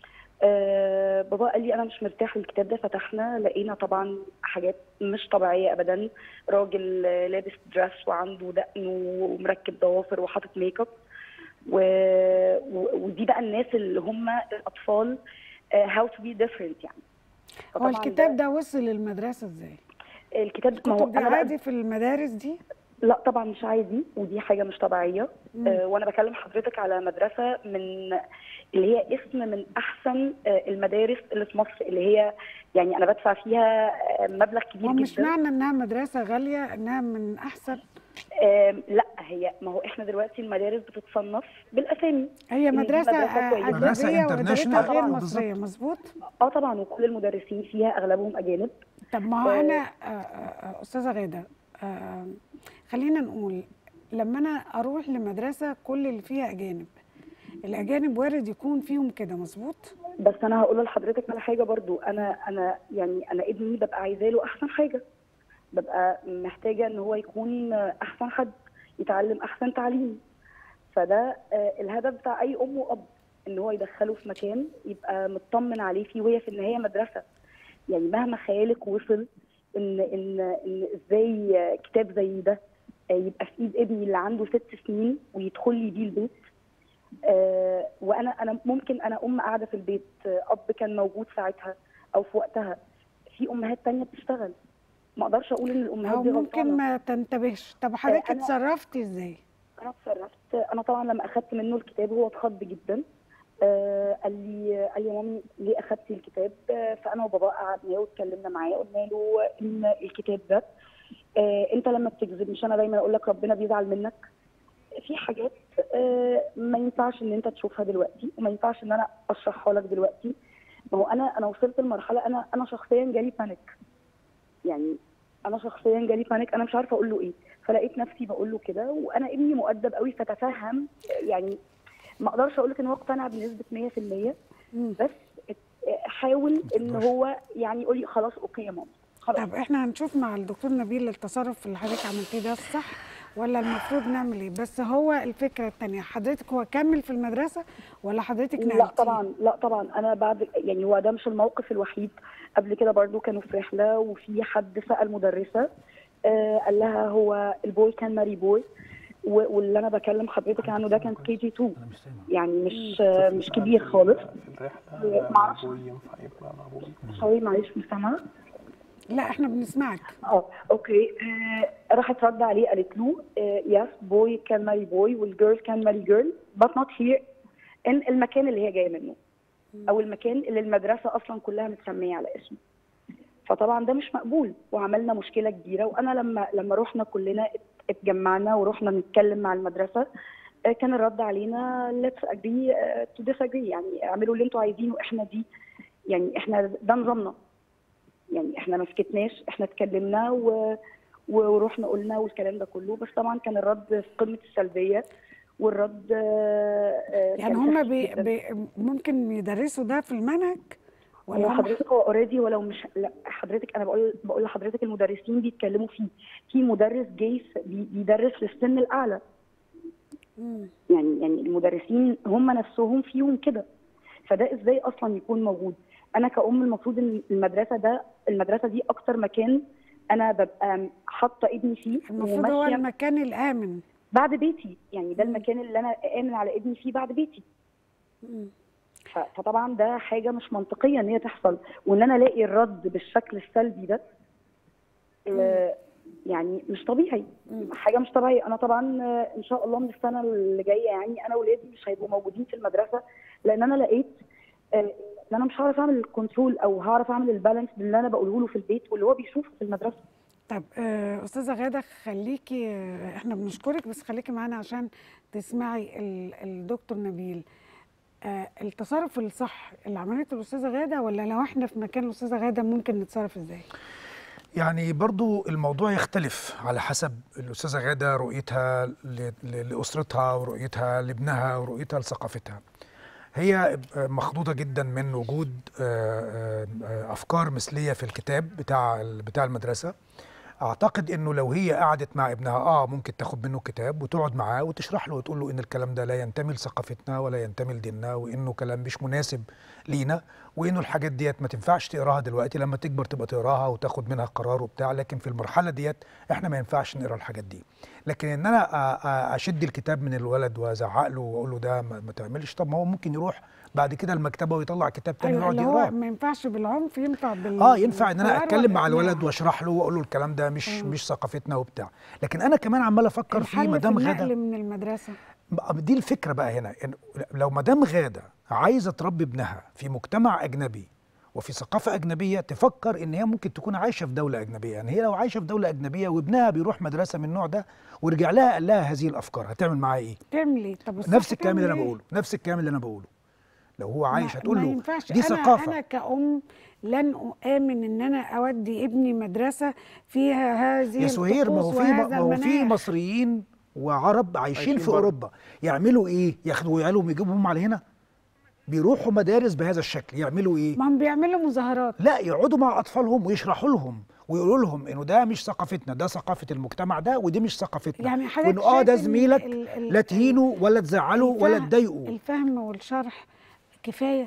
آه بابا قال لي انا مش مرتاح للكتاب ده فتحنا لقينا طبعا حاجات مش طبيعيه ابدا راجل آه، لابس دريس وعنده دقن ومركب ضوافر وحاطط ميك اب و... و... ودي بقى الناس اللي هم الاطفال هاو تو بي ديفرنت يعني هو فطبعاً الكتاب ده وصل للمدرسه ازاي؟ الكتاب ما هو الكتب دي انا بقى عادي في المدارس دي؟ لا طبعا مش عادي ودي حاجه مش طبيعيه مم. آه وانا بكلم حضرتك على مدرسه من اللي هي اسم من احسن آه المدارس اللي في مصر اللي هي يعني انا بدفع فيها آه مبلغ كبير هو مش جدا معنى انها مدرسه غاليه انها من احسن آم، لا هي ما هو احنا دلوقتي المدارس بتتصنف بالاسامي هي إن دي مدرسه مدرسة آه، كويسة. مدرسة اجنبيه international وادارتها غير طبعاً، مصريه مظبوط اه طبعا وكل المدرسين فيها اغلبهم اجانب طب ما هو آه. انا آه، آه، استاذه غاده آه، خلينا نقول لما انا اروح لمدرسه كل اللي فيها اجانب الاجانب وارد يكون فيهم كده مظبوط بس انا هقول لحضرتك على حاجه برضو انا انا يعني انا ابني ببقى عايزاه له احسن حاجه ببقى محتاجه ان هو يكون احسن حد يتعلم احسن تعليم فده آه، الهدف بتاع اي ام واب ان هو يدخله في مكان يبقى مطمن عليه فيه وهي في النهايه مدرسه يعني مهما خيالك وصل ان ان ان ازاي آه، كتاب زي ده آه، يبقى في ايد ابني اللي عنده ست سنين ويدخل لي بيه البيت آه، وانا انا ممكن انا ام قاعده في البيت آه، اب كان موجود ساعتها او في وقتها في امهات تانية بتشتغل ما اقدرش اقول ان الامهات او دي ممكن غلطانه ما تنتبهش طب حضرتك أنا- اتصرفتي ازاي انا اتصرفت انا طبعا لما اخدت منه الكتاب هو اتخض جدا آه قال لي قال لي يا مامي ليه اخدتي الكتاب آه فانا وبابا قعدنا واتكلمنا معاه قلنا له ان الكتاب ده آه انت لما بتكذب مش انا دايما اقول لك ربنا بيزعل منك في حاجات آه ما ينفعش ان انت تشوفها دلوقتي وما ينفعش ان انا اشرحها لك دلوقتي ما هو انا انا وصلت لمرحله انا انا شخصيا جالي بانيك يعني انا شخصيا جالي بانيك انا مش عارفه اقول له ايه فلقيت نفسي بقول له كده وانا ابني مؤدب قوي فتفهم يعني ما اقدرش اقول لك ان هو اقتنع بنسبه 100% مم. بس حاول ان هو يعني يقول لي خلاص اوكي يا ماما خلاص طب احنا هنشوف مع الدكتور نبيل التصرف اللي حضرتك عملتيه ده الصح ولا المفروض نعمل ايه بس هو الفكره الثانيه حضرتك هو كمل في المدرسه ولا حضرتك لا نقلتيه طبعا لا طبعا انا بعد يعني هو ده مش الموقف الوحيد قبل كده برضو كانوا في رحله وفي حد سال مدرسه آه قال لها هو البوي كان ماري بوي و- واللي انا بكلم حضرتك عنه ده كان كي جي 2 انا مش سامع يعني مش آه مش كبير خالص في الرحله معرفش. ابوي ينفع يبقى مع ابوي سوري معلش مش سامعه لا احنا بنسمعك اه اوكي آه راحت رد عليه قالت له يس بوي كان ماري بوي والجيرل كان ماري جيرل بات نوت هير ان المكان اللي هي جايه منه او المكان اللي المدرسه اصلا كلها متسميه على اسمه فطبعا ده مش مقبول وعملنا مشكله كبيره وانا لما لما رحنا كلنا ات- اتجمعنا ورحنا نتكلم مع المدرسه آه، كان الرد علينا let's agree آه، to disagree يعني اعملوا اللي انتوا عايزينه احنا دي يعني احنا ده نظامنا يعني احنا ما سكتناش احنا اتكلمنا و... ورحنا قلنا والكلام ده كله بس طبعا كان الرد في قمه السلبيه والرد آه، آه، يعني كان هم سخيف بي جداً. بي ممكن يدرسوا ده في المنهج ولا هو هم حضرتك هو اوريدي ولو مش لا حضرتك انا بقول بقول لحضرتك المدرسين بيتكلموا فيه في مدرس جاي ف- بي- بيدرس للسن الاعلى مم. يعني يعني المدرسين هم نفسهم فيهم كده فده ازاي اصلا يكون موجود انا كأم المفروض ان المدرسه ده المدرسه دي اكتر مكان انا ببقى حاطه ابني فيه المفروض هو وماشية المكان الامن بعد بيتي يعني ده مم. المكان اللي انا امن على ابني فيه بعد بيتي مم. ف- فطبعا ده حاجه مش منطقيه ان هي تحصل وان انا الاقي الرد بالشكل السلبي ده آه، يعني مش طبيعي مم. حاجه مش طبيعيه انا طبعا آه، ان شاء الله من السنه اللي جايه يعني انا واولادي مش هيبقوا موجودين في المدرسه لان انا لقيت آه، ان انا مش هعرف اعمل الكنترول او هعرف اعمل البالانس باللي انا بقوله له في البيت واللي هو بيشوفه في المدرسه طب آه، استاذه غاده خليكي آه، احنا بنشكرك بس خليكي معانا عشان تسمعي ال- الدكتور نبيل آه، التصرف الصح اللي عملته الاستاذه غاده ولا لو احنا في مكان الاستاذه غاده ممكن نتصرف ازاي يعني برضو الموضوع يختلف على حسب الأستاذة غادة رؤيتها ل- ل- لأسرتها ورؤيتها لابنها ورؤيتها لثقافتها هي مخضوضة جدا من وجود آه، آه، أفكار مثلية في الكتاب بتاع ال- بتاع المدرسة أعتقد إنه لو هي قعدت مع ابنها آه ممكن تاخد منه كتاب وتقعد معاه وتشرح له وتقول له إن الكلام ده لا ينتمي لثقافتنا ولا ينتمي لديننا وإنه كلام مش مناسب لينا وإنه الحاجات ديت ما تنفعش تقراها دلوقتي لما تكبر تبقى تقراها وتاخد منها قرار وبتاع لكن في المرحلة ديت إحنا ما ينفعش نقرا الحاجات دي لكن إن أنا أ- أ- أشد الكتاب من الولد وأزعق له وأقول له ده ما ما تعملش طب ما هو ممكن يروح بعد كده المكتبة ويطلع كتاب تاني ايوه ويقعد اللي هو يقراه ما ينفعش بالعنف ينفع بال اه ينفع ان انا بالحوار اتكلم مع والإقناع. الولد واشرح له واقول له الكلام ده مش مم. مش ثقافتنا وبتاع لكن انا كمان عمال افكر في الحل مدام في غاده النقل من المدرسه دي الفكره بقى هنا إن لو مدام غاده عايزه تربي ابنها في مجتمع اجنبي وفي ثقافه اجنبيه تفكر ان هي ممكن تكون عايشه في دوله اجنبيه يعني هي لو عايشه في دوله اجنبيه وابنها بيروح مدرسه من النوع ده ورجع لها قال لها هذه الافكار هتعمل معاه ايه تعمل ايه طب الصح نفس الكلام اللي تعمل انا إيه؟ بقوله نفس الكلام اللي انا بقوله لو هو عايش ما- هتقول ما له ينفعش. دي أنا ثقافه انا كأم لن اؤمن ان انا اودي ابني مدرسه فيها هذه يا سهير ما هو الطقوس في وهذا ما هو في المناخ. مصريين وعرب عايشين عايشين في بره. اوروبا يعملوا ايه ياخدوا عيالهم يجيبوهم على هنا بيروحوا مدارس بهذا الشكل يعملوا ايه ما هم بيعملوا مظاهرات لا يقعدوا مع اطفالهم ويشرحوا لهم ويقولوا لهم انه ده مش ثقافتنا ده ثقافه المجتمع ده ودي مش ثقافتنا يعني حضرتك وانه اه ده شايف إن زميلك ال- ال- لا تهينه ولا تزعله ولا الفهم- تضايقه الفهم والشرح كفايه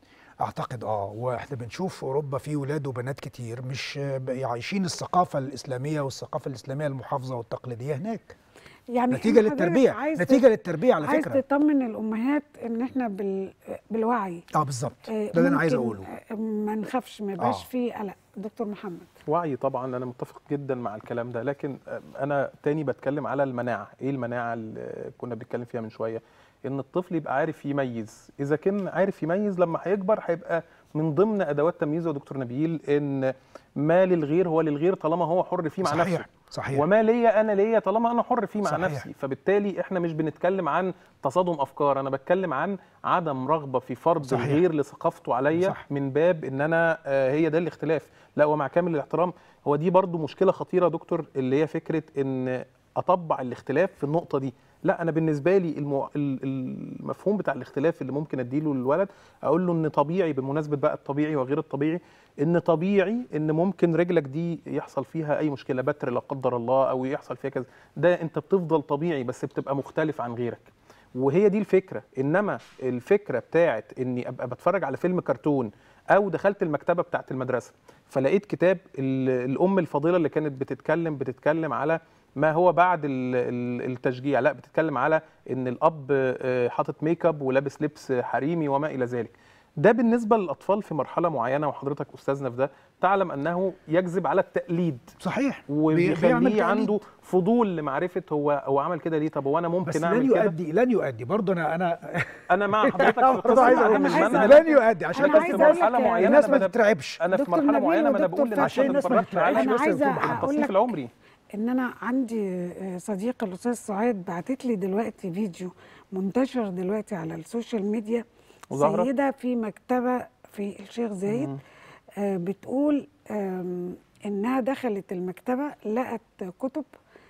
اعتقد اه واحنا بنشوف في اوروبا في ولاد وبنات كتير مش آه، عايشين الثقافه الاسلاميه والثقافه الاسلاميه المحافظه والتقليديه هناك يعني نتيجه حضرتك للتربيه عايز نتيجه للتربيه على عايز فكره تطمن الامهات ان احنا بال... بالوعي اه بالظبط آه، ده اللي انا عايز ممكن، اقوله آه، ما نخافش ما يبقاش آه. فيه قلق دكتور محمد وعي طبعا انا متفق جدا مع الكلام ده لكن انا تاني بتكلم على المناعه ايه المناعه اللي كنا بنتكلم فيها من شويه ان الطفل يبقى عارف يميز اذا كان عارف يميز لما هيكبر هيبقى من ضمن ادوات تمييزه يا دكتور نبيل ان ما للغير هو للغير طالما هو حر فيه مع صحيح نفسه صحيح وما ليا انا ليا طالما انا حر فيه مع صحيح. نفسي فبالتالي احنا مش بنتكلم عن تصادم افكار انا بتكلم عن عدم رغبه في فرض صحيح. الغير لثقافته عليا صح. من باب ان انا آه، هي ده الاختلاف لا ومع كامل الاحترام هو دي برضو مشكله خطيره يا دكتور اللي هي فكره ان اطبع الاختلاف في النقطه دي لا انا بالنسبه لي المو... ال- المفهوم بتاع الاختلاف اللي ممكن اديله للولد اقول له ان طبيعي بمناسبه بقى الطبيعي وغير الطبيعي ان طبيعي ان ممكن رجلك دي يحصل فيها اي مشكله بتر لا قدر الله او يحصل فيها كذا ده انت بتفضل طبيعي بس بتبقى مختلف عن غيرك وهي دي الفكره انما الفكره بتاعت اني ابقى بتفرج على فيلم كرتون او دخلت المكتبه بتاعت المدرسه فلقيت كتاب ال- الام الفضيله اللي كانت بتتكلم بتتكلم على ما هو بعد ال- ال- التشجيع لا بتتكلم على ان الاب آه، حاطط ميك اب ولابس لبس حريمي وما الى ذلك ده بالنسبه للاطفال في مرحله معينه وحضرتك استاذنا في ده تعلم انه يجذب على التقليد صحيح بي- بيعمل وبيخليه تقليد. عنده فضول لمعرفه هو هو عمل كده ليه طب هو انا بس ممكن لن اعمل كده يؤدي لن يؤدي برضه انا انا انا مع حضرتك في برضه قصه عايز عدم اقول عايزة المنع لن يؤدي عشان أنا بس بس في عايزة أقول مرحله لك- معينه الناس أنا ما بدأ- تترعبش انا في دكتور مرحله نبيل معينه ما انا ودكتور بقول ان فتحي. عشان عشان الناس ما اتفرجت تترعبش على أنا بس يا عايزة دكتور محمد. أقول التصنيف لك العمري ان انا عندي آه، صديقه الاستاذ سعاد بعتت لي دلوقتي فيديو منتشر دلوقتي على السوشيال ميديا وزهرة؟ سيده في مكتبه في الشيخ زايد مم. آه، بتقول آم، انها دخلت المكتبه لقت كتب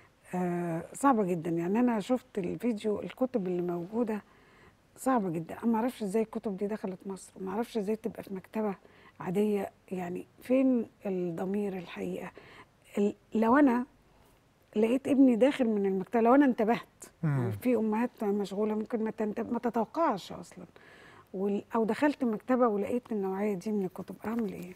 آه، صعبه جدا يعني انا شفت الفيديو الكتب اللي موجوده صعبه جدا انا ما اعرفش ازاي الكتب دي دخلت مصر ما اعرفش ازاي تبقى في مكتبه عاديه يعني فين الضمير الحقيقه ال- لو انا لقيت ابني داخل من المكتبه لو انا انتبهت مم. في امهات مشغوله ممكن ما تنتبه ما تتوقعش اصلا وال- او دخلت مكتبه ولقيت النوعيه دي من الكتب اعمل ايه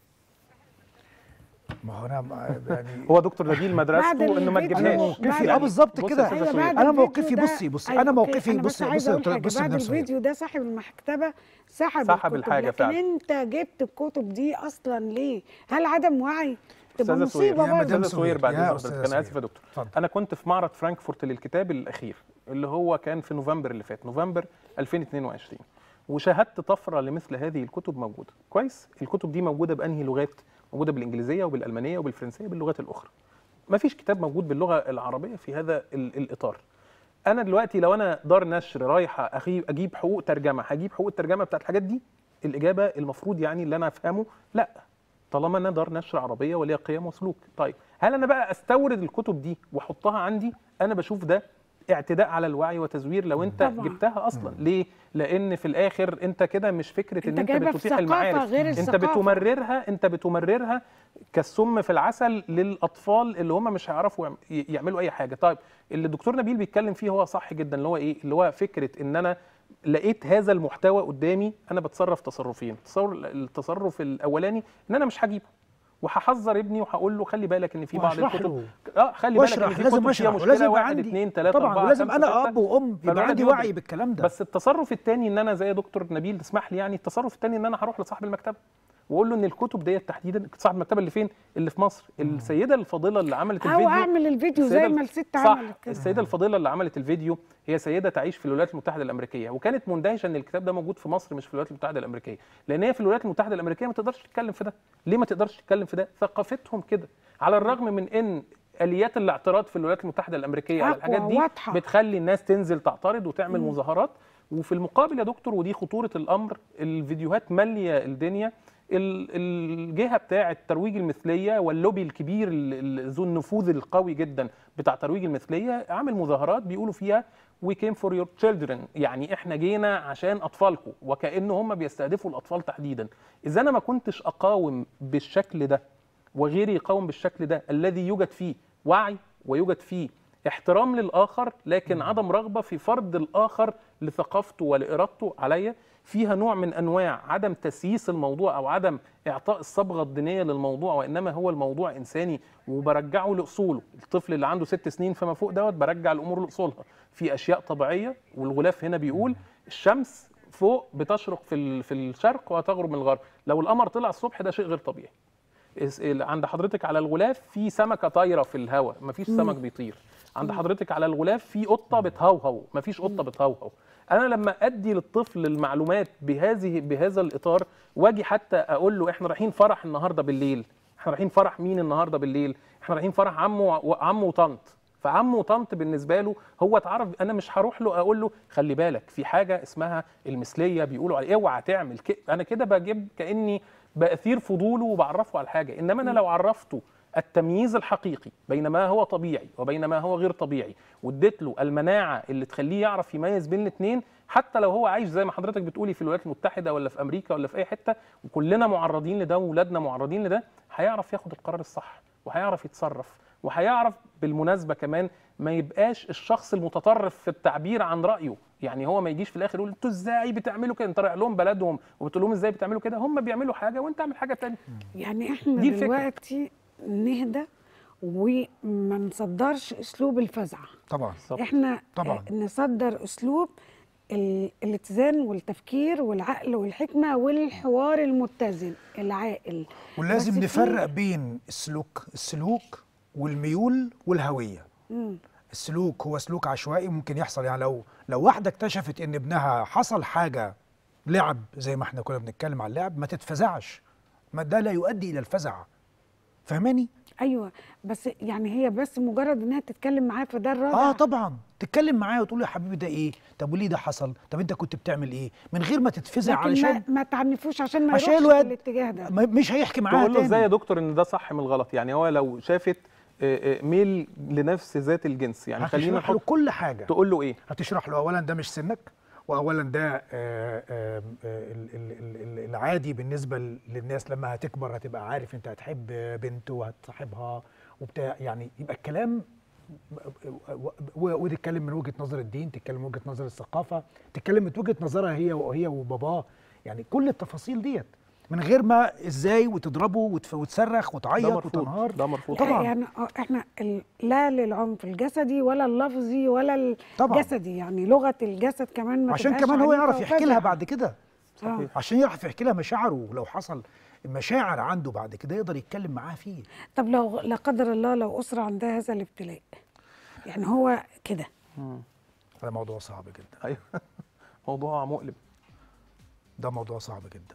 ما هو انا ما- يعني هو دكتور نبيل بعد مدرسته انه ما الفيديو- انا تجيبناش موقفي اه بالظبط بص يا كده أستاذة ايوه سهير. بعد انا الفيديو موقفي ده- بصي بصي أيوة انا أوكي، موقفي أنا بصي بس عايزه بصي اقول حاجه بصي بعد يا نسوية. الفيديو ده صاحب المكتبه سحب سحب الكتب الحاجة لكن فعلا. انت جبت الكتب دي اصلا ليه هل عدم وعي تبقى استاذه سوير مصيبه يا برضه مدام استاذه سوير بعد يا اذن أستاذة حضرتك انا اسف سوير. يا دكتور اتفضل. انا كنت في معرض فرانكفورت للكتاب الاخير اللي هو كان في نوفمبر اللي فات نوفمبر 2022 وشاهدت طفره لمثل هذه الكتب موجوده كويس الكتب دي موجوده بانهي لغات موجوده بالانجليزيه وبالالمانيه وبالفرنسيه باللغات الاخرى ما فيش كتاب موجود باللغه العربيه في هذا ال- الاطار انا دلوقتي لو انا دار نشر رايحه أخي- اجيب حقوق ترجمه هجيب حقوق الترجمه بتاعت الحاجات دي الاجابه المفروض يعني اللي انا افهمه لا طالما انا دار نشر عربيه وليها قيم وسلوك طيب هل انا بقى استورد الكتب دي واحطها عندي انا بشوف ده اعتداء على الوعي وتزوير لو انت طبعاً. جبتها اصلا ليه لان في الاخر انت كده مش فكره ان أنت انت جايبها في بتتيح ثقافة المعارف غير انت الثقافة. بتمررها انت بتمررها كالسم في العسل للاطفال اللي هم مش هيعرفوا يعم- يعملوا اي حاجه طيب اللي الدكتور نبيل بيتكلم فيه هو صح جدا اللي هو ايه اللي هو فكره ان انا لقيت هذا المحتوى قدامي انا بتصرف تصرفين التصور التصرف الاولاني ان انا مش هجيبه وهحذر ابني وهقول له خلي بالك ان في بعض وهشرح الكتب له. اه خلي بالك ان واشرح في لازم كتب فيها اشرح مشكله ولازم يبقى واحد عندي اثنين ثلاثه طبعا اربعه ولازم خمسة، انا ستة. اب وام يبقى فالولد عندي يدرك. وعي بالكلام ده بس التصرف الثاني ان انا زي دكتور نبيل تسمح لي يعني التصرف الثاني ان انا هروح لصاحب المكتبه واقول له ان الكتب ديت تحديدا صاحب المكتبه اللي فين اللي في مصر السيده الفضيله اللي عملت او الفيديو اعمل الفيديو زي السيدة ما الف- الست صح عملت كده السيده الفضيله اللي عملت الفيديو هي سيده تعيش في الولايات المتحده الامريكيه وكانت مندهشه ان الكتاب ده موجود في مصر مش في الولايات المتحده الامريكيه لان هي في الولايات المتحده الامريكيه ما تقدرش تتكلم في ده ليه ما تقدرش تتكلم في ده ثقافتهم كده على الرغم من ان اليات الاعتراض في الولايات المتحده الامريكيه على أقوى، الحاجات دي واضحة. بتخلي الناس تنزل تعترض وتعمل مظاهرات وفي المقابل يا دكتور ودي خطوره الامر الفيديوهات ماليه الدنيا ال- الجهه بتاعه ترويج المثليه واللوبي الكبير ال- ال- ذو النفوذ القوي جدا بتاع ترويج المثليه عامل مظاهرات بيقولوا فيها we came for your children يعني احنا جينا عشان اطفالكم وكأن هم بيستهدفوا الاطفال تحديدا اذا انا ما كنتش اقاوم بالشكل ده وغيري يقاوم بالشكل ده الذي يوجد فيه وعي ويوجد فيه احترام للاخر لكن عدم رغبه في فرض الاخر لثقافته ولارادته عليا فيها نوع من انواع عدم تسييس الموضوع او عدم اعطاء الصبغه الدينيه للموضوع وانما هو الموضوع انساني وبرجعه لاصوله الطفل اللي عنده ست سنين فما فوق دوت برجع الامور لاصولها في اشياء طبيعيه والغلاف هنا بيقول الشمس فوق بتشرق في ال- في الشرق وتغرب من الغرب لو القمر طلع الصبح ده شيء غير طبيعي اس- ال- عند حضرتك على الغلاف في سمكه طايره في الهواء مفيش سمك بيطير عند حضرتك على الغلاف في قطه بتهوهو مفيش قطه بتهوهو انا لما ادي للطفل المعلومات بهذه بهذا الاطار واجي حتى اقول له احنا رايحين فرح النهارده بالليل احنا رايحين فرح مين النهارده بالليل احنا رايحين فرح عمه وعمه وطنط فعمه وطنط بالنسبه له هو اتعرف انا مش هروح له اقول له خلي بالك في حاجه اسمها المثليه بيقولوا عليه اوعى تعمل كده انا كده بجيب كاني باثير فضوله وبعرفه على الحاجه انما انا لو عرفته التمييز الحقيقي بين ما هو طبيعي وبين ما هو غير طبيعي واديت له المناعه اللي تخليه يعرف يميز بين الاثنين حتى لو هو عايش زي ما حضرتك بتقولي في الولايات المتحده ولا في امريكا ولا في اي حته وكلنا معرضين لده واولادنا معرضين لده هيعرف ياخد القرار الصح وهيعرف يتصرف وهيعرف بالمناسبه كمان ما يبقاش الشخص المتطرف في التعبير عن رايه يعني هو ما يجيش في الاخر يقول انتوا ازاي بتعملوا كده انت رايح لهم بلدهم وبتقول لهم ازاي بتعملوا كده هم بيعملوا حاجه وانت اعمل حاجه تانية يعني احنا دي الفكرة. دلوقتي نهدى وما نصدرش اسلوب الفزع طبعا بالظبط. احنا طبعاً. آه، نصدر اسلوب ال- الاتزان والتفكير والعقل والحكمه والحوار المتزن العاقل ولازم بس في- نفرق بين السلوك السلوك والميول والهويه مم. السلوك هو سلوك عشوائي ممكن يحصل يعني لو لو واحده اكتشفت ان ابنها حصل حاجه لعب زي ما احنا كنا بنتكلم عن اللعب ما تتفزعش ما ده لا يؤدي الى الفزع فاهماني ايوه بس يعني هي بس مجرد انها تتكلم معاه فده الرادع اه طبعا تتكلم معاه وتقول له يا حبيبي ده ايه طب وليه ده حصل طب انت كنت بتعمل ايه من غير ما تتفزع لكن علشان ما, ما تعنفوش عشان ما عشان يروحش الواد في الاتجاه ده ما- مش هيحكي معاها تقول له تاني ازاي يا دكتور ان ده صح من الغلط يعني هو لو شافت آه، آه، ميل لنفس ذات الجنس يعني خلينا هتشرح له نحط كل حاجه تقول له ايه هتشرح له اولا ده مش سنك واولا ده آه، آه، آه، ال- ال- ال- ال- العادي بالنسبه ل- للناس لما هتكبر هتبقى عارف انت هتحب بنت وهتصاحبها وبتاع يعني يبقى الكلام و- و- وتتكلم من وجهه نظر الدين تتكلم من وجهه نظر الثقافه تتكلم من وجهه نظرها هي وهي وباباه يعني كل التفاصيل ديت من غير ما ازاي وتضربه وتف- وتصرخ ده وتعيط مرفوض وتنهار ده مرفوض طبعاً. يعني آه، احنا ال- لا للعنف الجسدي ولا اللفظي ولا طبعاً. الجسدي يعني لغه الجسد كمان ما عشان تبقاش كمان هو عنيفة يعرف يحكي لها وفزعة. بعد كده آه. عشان يعرف يحكي لها مشاعره لو حصل مشاعر عنده بعد كده يقدر يتكلم معاها فيه طب لو لا قدر الله لو اسره عندها هذا الابتلاء يعني هو كده ده موضوع صعب جدا ايوه موضوع مؤلم ده موضوع صعب جدا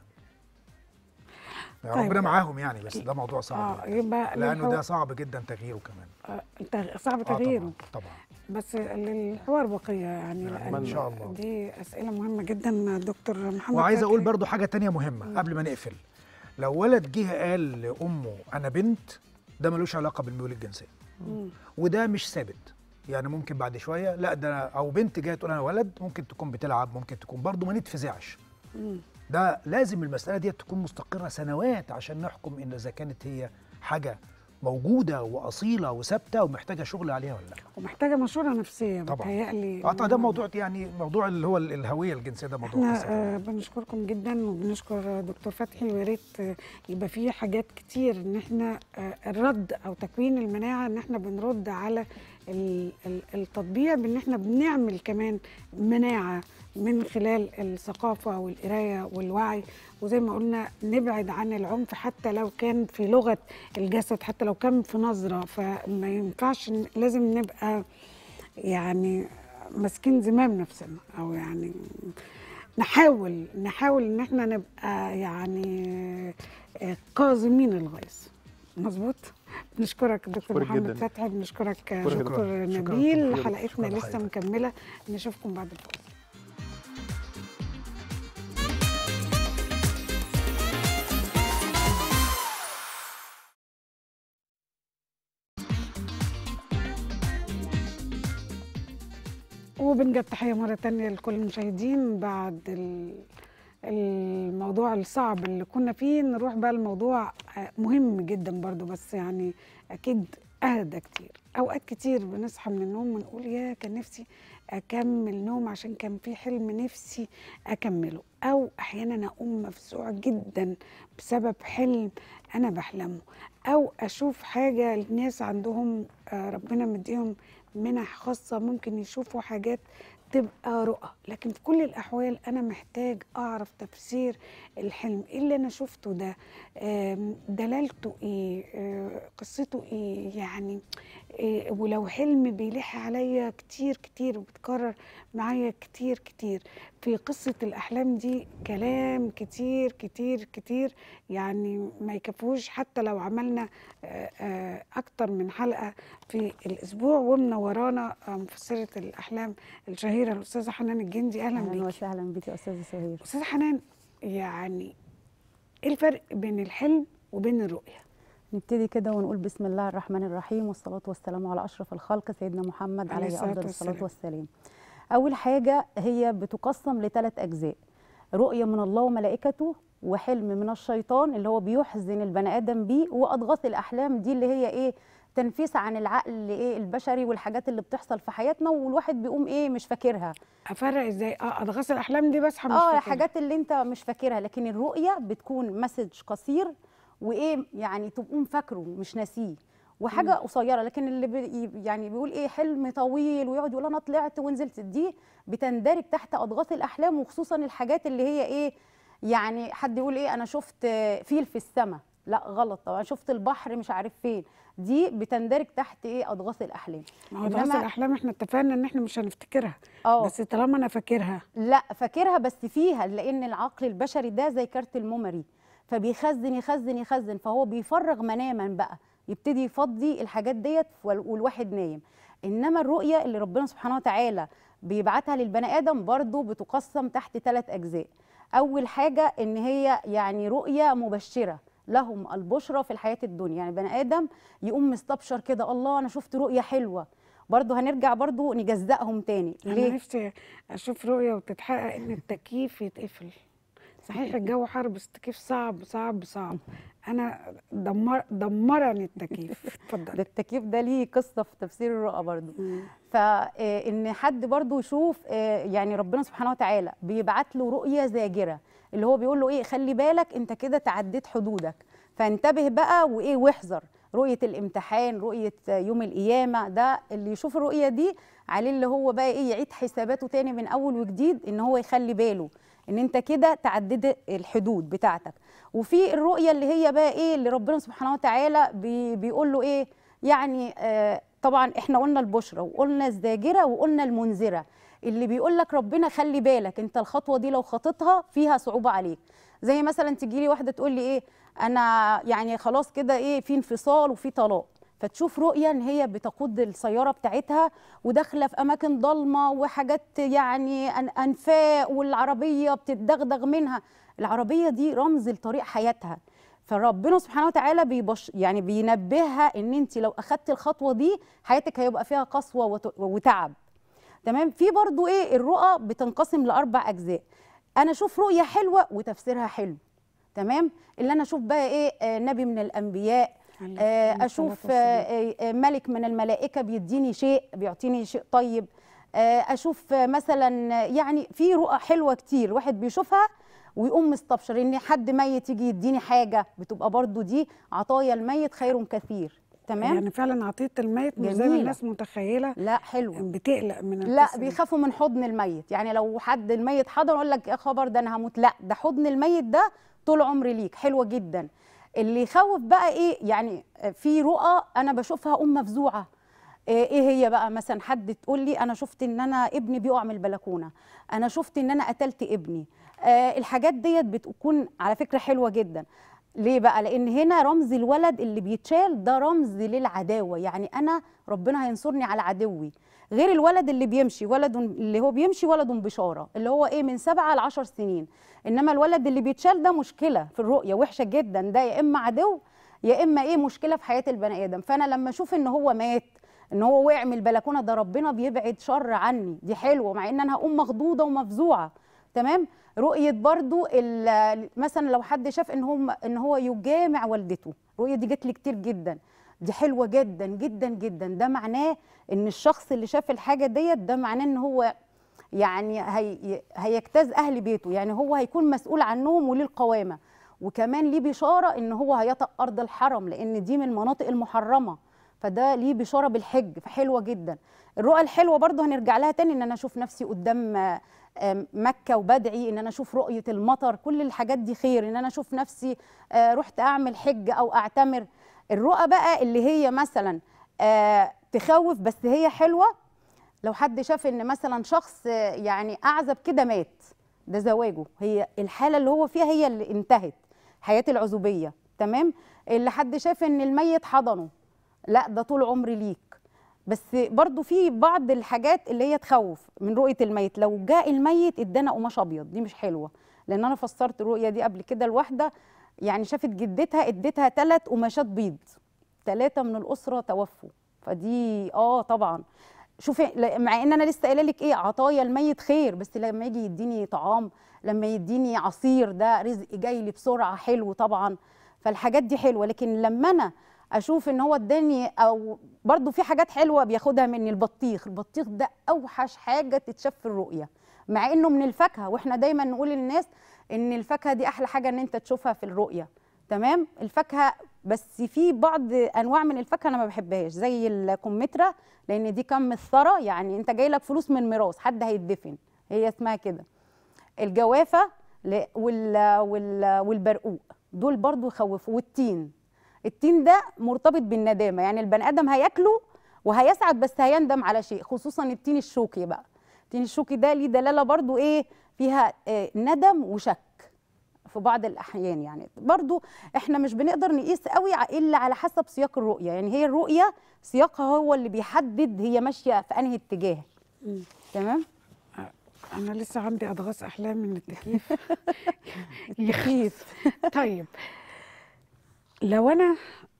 يا طيب. ربنا معاهم يعني بس ده موضوع صعب اه جدا يبقى لانه ده للحو- صعب جدا تغييره كمان آه، تغ- صعب آه تغييره طبعا طبعا بس للحوار بقيه يعني نعم، لأن إن شاء الله. دي اسئله مهمه جدا دكتور محمد وعايز اقول فتحي. برضو حاجه تانية مهمه قبل ما نقفل لو ولد جه قال لامه انا بنت ده ملوش علاقه بالميول الجنسيه مم. وده مش ثابت يعني ممكن بعد شويه لا ده أنا- او بنت جايه تقول انا ولد ممكن تكون بتلعب ممكن تكون برضو ما نتفزعش مم. ده لازم المساله دي تكون مستقره سنوات عشان نحكم ان اذا كانت هي حاجه موجوده واصيله وثابته ومحتاجه شغل عليها ولا لا ومحتاجه مشوره نفسيه طبعاً. بتهيألي اه طبعا ده موضوع يعني موضوع اللي هو الهويه الجنسيه ده موضوع احنا قصه آه، بنشكركم جدا وبنشكر دكتور فتحي ويا ريت آه، يبقى في حاجات كتير ان احنا آه، الرد او تكوين المناعه ان احنا بنرد على ال- ال- التطبيع بان احنا بنعمل كمان مناعه من خلال الثقافه والقرايه والوعي وزي ما قلنا نبعد عن العنف حتى لو كان في لغه الجسد حتى لو كان في نظره فما ينفعش ن- لازم نبقى يعني ماسكين زمام نفسنا او يعني نحاول نحاول ان احنا نبقى يعني آه، كاظمين الغيظ مظبوط بنشكرك دكتور بشكرك محمد جداً. فتحي بنشكرك شكراً. دكتور شكراً. نبيل شكراً. حلقتنا شكراً لسه لحضرتك. مكمله نشوفكم بعد الفاصل وبنجد تحية مرة تانية لكل المشاهدين بعد ال- الموضوع الصعب اللي كنا فيه نروح بقى الموضوع مهم جدا برضو بس يعني أكيد أهدى كتير أوقات كتير بنصحى من النوم ونقول يا كان نفسي أكمل نوم عشان كان في حلم نفسي أكمله أو أحيانا أقوم مفزوع جدا بسبب حلم أنا بحلمه أو أشوف حاجة الناس عندهم آه، ربنا مديهم منح خاصة ممكن يشوفوا حاجات تبقى رؤى لكن في كل الأحوال أنا محتاج أعرف تفسير الحلم إيه اللي أنا شفته ده آم، دلالته إيه آه، قصته إيه يعني إيه ولو حلم بيلح عليا كتير كتير وبتكرر معايا كتير كتير في قصة الأحلام دي كلام كتير كتير كتير يعني ما يكفوش حتى لو عملنا آه، آه، أكتر من حلقة في الأسبوع ومنورانا آه، مفسرة الأحلام الشهيرة الأستاذة حنان الجندي أهلا اهلا بيكي وسهلا بك يا استاذه سهير أستاذة حنان يعني إيه الفرق بين الحلم وبين الرؤية؟ نبتدي كده ونقول بسم الله الرحمن الرحيم والصلاه والسلام على اشرف الخلق سيدنا محمد عليه عليه الصلاة افضل الصلاه والسلام. والسلام اول حاجه هي بتقسم لثلاث اجزاء رؤيه من الله وملائكته وحلم من الشيطان اللي هو بيحزن البني ادم بيه واضغاث الاحلام دي اللي هي ايه تنفيس عن العقل ايه البشري والحاجات اللي بتحصل في حياتنا والواحد بيقوم ايه مش فاكرها أفرق إزاي؟ أه أضغاث الأحلام دي بصحى مش اه فاكرها. حاجات اللي انت مش فاكرها لكن الرؤيه بتكون مسج قصير وايه يعني تقوم فاكره مش ناسيه وحاجه قصيره لكن اللي بي يعني بيقول ايه حلم طويل ويقعد يقول انا طلعت ونزلت دي بتندرج تحت اضغاث الاحلام وخصوصا الحاجات اللي هي ايه يعني حد يقول ايه انا شفت فيل في السماء لا غلط طبعا شفت البحر مش عارف فين دي بتندرج تحت ايه اضغاث الاحلام ما هو أضغاث إنما- الأحلام إحنا اتفقنا إن إحنا مش هنفتكرها اه بس طالما أنا فاكرها لا فاكرها بس فيها لان العقل البشري ده زي كارت الميموري فبيخزن يخزن يخزن فهو بيفرغ مناما بقى يبتدي يفضي الحاجات ديت وال- والواحد نايم انما الرؤيه اللي ربنا سبحانه وتعالى بيبعتها للبني ادم برضو بتقسم تحت ثلاث اجزاء اول حاجه ان هي يعني رؤيه مبشره لهم البشرى في الحياه الدنيا يعني بني ادم يقوم مستبشر كده الله انا شفت رؤيه حلوه برضو هنرجع برضو نجزأهم تاني أنا ليه نفسي أشوف رؤية وتتحقق إن التكييف يتقفل صحيح الجو حر بس التكييف صعب صعب صعب أنا دمر دمرني التكييف ده اتفضل التكييف ده ليه قصه في تفسير الرؤى برضو فان حد برضو يشوف آه، يعني ربنا سبحانه وتعالى بيبعت له رؤيه زاجره اللي هو بيقول له ايه خلي بالك انت كده تعديت حدودك فانتبه بقى وايه واحذر رؤيه الامتحان رؤيه يوم القيامه ده اللي يشوف الرؤيه دي عليه اللي هو بقى ايه يعيد حساباته تاني من اول وجديد ان هو يخلي باله ان انت كده تعددت الحدود بتاعتك وفي الرؤيه اللي هي بقى ايه اللي ربنا سبحانه وتعالى بي بيقول له ايه يعني آه طبعا احنا قلنا البشرى وقلنا الزاجره وقلنا المنذره اللي بيقول لك ربنا خلي بالك انت الخطوه دي لو خطيتها فيها صعوبه عليك زي مثلا تجي لي واحده تقول لي ايه انا يعني خلاص كده ايه في انفصال وفي طلاق فتشوف رؤيه ان هي بتقود السياره بتاعتها وداخله في اماكن ضلمه وحاجات يعني أن- انفاق والعربيه بتتدغدغ منها العربيه دي رمز لطريق حياتها فربنا سبحانه وتعالى بيبش يعني بينبهها ان انت لو اخدت الخطوه دي حياتك هيبقى فيها قسوه وت- وتعب تمام في برضو ايه الرؤى بتنقسم لاربع اجزاء انا اشوف رؤيه حلوه وتفسيرها حلو تمام اللي انا اشوف بقى ايه آه نبي من الانبياء عليه آه الصلاة اشوف والسلام. آه آه ملك من الملائكه بيديني شيء بيعطيني شيء طيب آه اشوف آه مثلا آه، يعني في رؤى حلوه كتير واحد بيشوفها ويقوم مستبشر ان حد ميت يجي يديني حاجه بتبقى برضو دي عطايا الميت خير كثير تمام يعني فعلا عطيه الميت مش زي ما جميلة. الناس متخيله لا حلوه بتقلق من لا القصة دي. بيخافوا من حضن الميت يعني لو حد الميت حضن يقول لك يا خبر ده انا هموت لا ده حضن الميت ده طول عمري ليك حلوه جدا اللي يخوف بقى ايه يعني في رؤى انا بشوفها ام مفزوعه ايه هي بقى مثلا حد تقول لي انا شفت ان انا ابني بيقع من البلكونه انا شفت ان انا قتلت ابني آه الحاجات ديت بتكون على فكره حلوه جدا ليه بقى لان هنا رمز الولد اللي بيتشال ده رمز للعداوه يعني انا ربنا هينصرني على عدوي غير الولد اللي بيمشي ولد اللي هو بيمشي ولد بشاره اللي هو ايه من سبعة ل 10 سنين انما الولد اللي بيتشال ده مشكله في الرؤيه وحشه جدا ده يا اما عدو يا اما ايه مشكله في حياه البني ادم فانا لما اشوف ان هو مات ان هو وقع من البلكونه ده ربنا بيبعد شر عني دي حلوه مع ان انا هقوم مخضوضه ومفزوعه تمام رؤيه برضو ال- مثلا لو حد شاف ان هو ان هو يجامع والدته الرؤيه دي جت لي كتير جدا دي حلوه جدا جدا جدا ده معناه ان الشخص اللي شاف الحاجه ديت ده معناه ان هو يعني هي هيجتاز اهل بيته يعني هو هيكون مسؤول عنهم وليه القوامه وكمان ليه بشاره ان هو هيطأ ارض الحرم لان دي من المناطق المحرمه فده ليه بشاره بالحج فحلوه جدا الرؤى الحلوه برضه هنرجع لها تاني ان انا اشوف نفسي قدام آه، آه، مكه وبدعي ان انا اشوف رؤيه المطر كل الحاجات دي خير ان انا اشوف نفسي آه، رحت اعمل حج او اعتمر الرؤى بقى اللي هي مثلا آه، تخوف بس هي حلوه لو حد شاف ان مثلا شخص آه، يعني اعزب كده مات ده زواجه هي الحاله اللي هو فيها هي اللي انتهت حياه العزوبيه تمام اللي حد شاف ان الميت حضنه لا ده طول عمري ليك بس برضو في بعض الحاجات اللي هي تخوف من رؤيه الميت لو جاء الميت ادانا قماش ابيض دي مش حلوه لان انا فسرت الرؤيه دي قبل كده لواحده يعني شافت جدتها اديتها ثلاث قماشات بيض ثلاثه من الاسره توفوا فدي اه طبعا شوفي ل- مع ان انا لسه قايله لك ايه عطايا الميت خير بس لما يجي يديني طعام لما يديني عصير ده رزق جاي لي بسرعه حلو طبعا فالحاجات دي حلوه لكن لما انا اشوف ان هو اداني او برضو في حاجات حلوه بياخدها مني البطيخ البطيخ ده اوحش حاجه تتشاف في الرؤيه مع انه من الفاكهه واحنا دايما نقول للناس ان الفاكهه دي احلى حاجه ان انت تشوفها في الرؤيه تمام الفاكهه بس في بعض انواع من الفاكهه انا ما بحبهاش زي الكمثرى لان دي كم الثرى يعني انت جاي لك فلوس من ميراث حد هيدفن هي اسمها كده الجوافه ل- وال وال والبرقوق دول برضو يخوفوا والتين التين ده مرتبط بالندامه يعني البني ادم هياكله وهيسعد بس هيندم على شيء خصوصا التين الشوكي بقى التين الشوكي ده ليه دلاله برضو ايه فيها آه ندم وشك في بعض الاحيان يعني برضو احنا مش بنقدر نقيس قوي ع- الا على حسب سياق الرؤيه يعني هي الرؤيه سياقها هو اللي بيحدد هي ماشيه في انهي اتجاه مم. تمام انا لسه عندي اضغاث احلام من التكييف التكييف طيب لو انا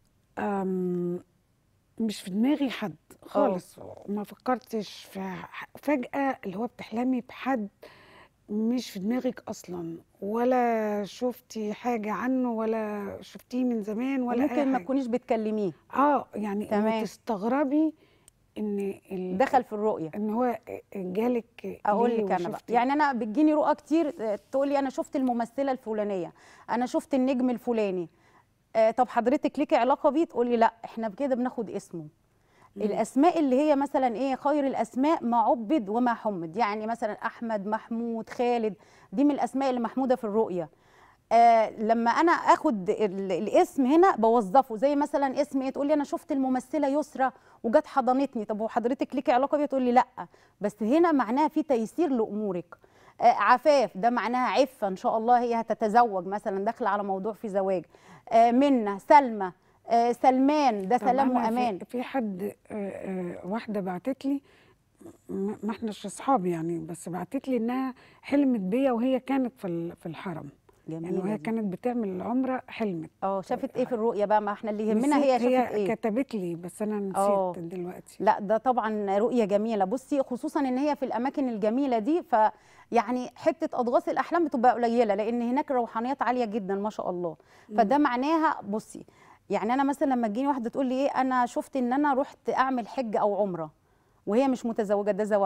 أم، مش في دماغي حد خالص ما فكرتش في ح- فجأة اللي هو بتحلمي بحد مش في دماغك اصلا ولا شفتي حاجة عنه ولا شفتيه من زمان ولا أي ممكن ما حاجة. تكونيش بتكلميه اه يعني تمام. إنه تستغربي ان ال... دخل في الرؤيه ان هو جالك اقول ليه لك انا بقى وشفتي- يعني انا بتجيني رؤى كتير آه، تقولي انا شفت الممثله الفلانيه انا شفت النجم الفلاني آه، طب حضرتك ليكي علاقه بيه تقولي لا احنا كده بناخد اسمه الاسماء اللي هي مثلا ايه خير الاسماء ما عبد وما حمد يعني مثلا احمد محمود خالد دي من الاسماء اللي محموده في الرؤيه آه لما انا اخد ال- الاسم هنا بوظفه زي مثلا اسم ايه تقول لي انا شفت الممثله يسرى وجت حضنتني طب وحضرتك ليكي علاقه بيها تقول لي لا بس هنا معناها في تيسير لامورك آه عفاف ده معناها عفه ان شاء الله هي هتتزوج مثلا داخله على موضوع في زواج آه منى سلمى آه سلمان ده طب سلام أنا في- وامان في حد آه، آه، واحده بعتت لي م- ما احناش اصحاب يعني بس بعتت لي انها حلمت بيا وهي كانت في ال- في الحرم يعني جميله وهي دي. كانت بتعمل العمره حلمت اه شافت ايه في الرؤيه بقى ما احنا اللي يهمنا نسيت هي شافت هي ايه كتبت لي بس انا آه. نسيت دلوقتي لا ده طبعا رؤيه جميله بصي خصوصا ان هي في الاماكن الجميله دي ف يعني حته اضغاث الاحلام بتبقى قليله لان هناك روحانيات عاليه جدا ما شاء الله فده معناها بصي يعني انا مثلا لما تجيني واحده تقول لي ايه انا شفت ان انا رحت اعمل حج او عمره وهي مش متزوجه ده زواجها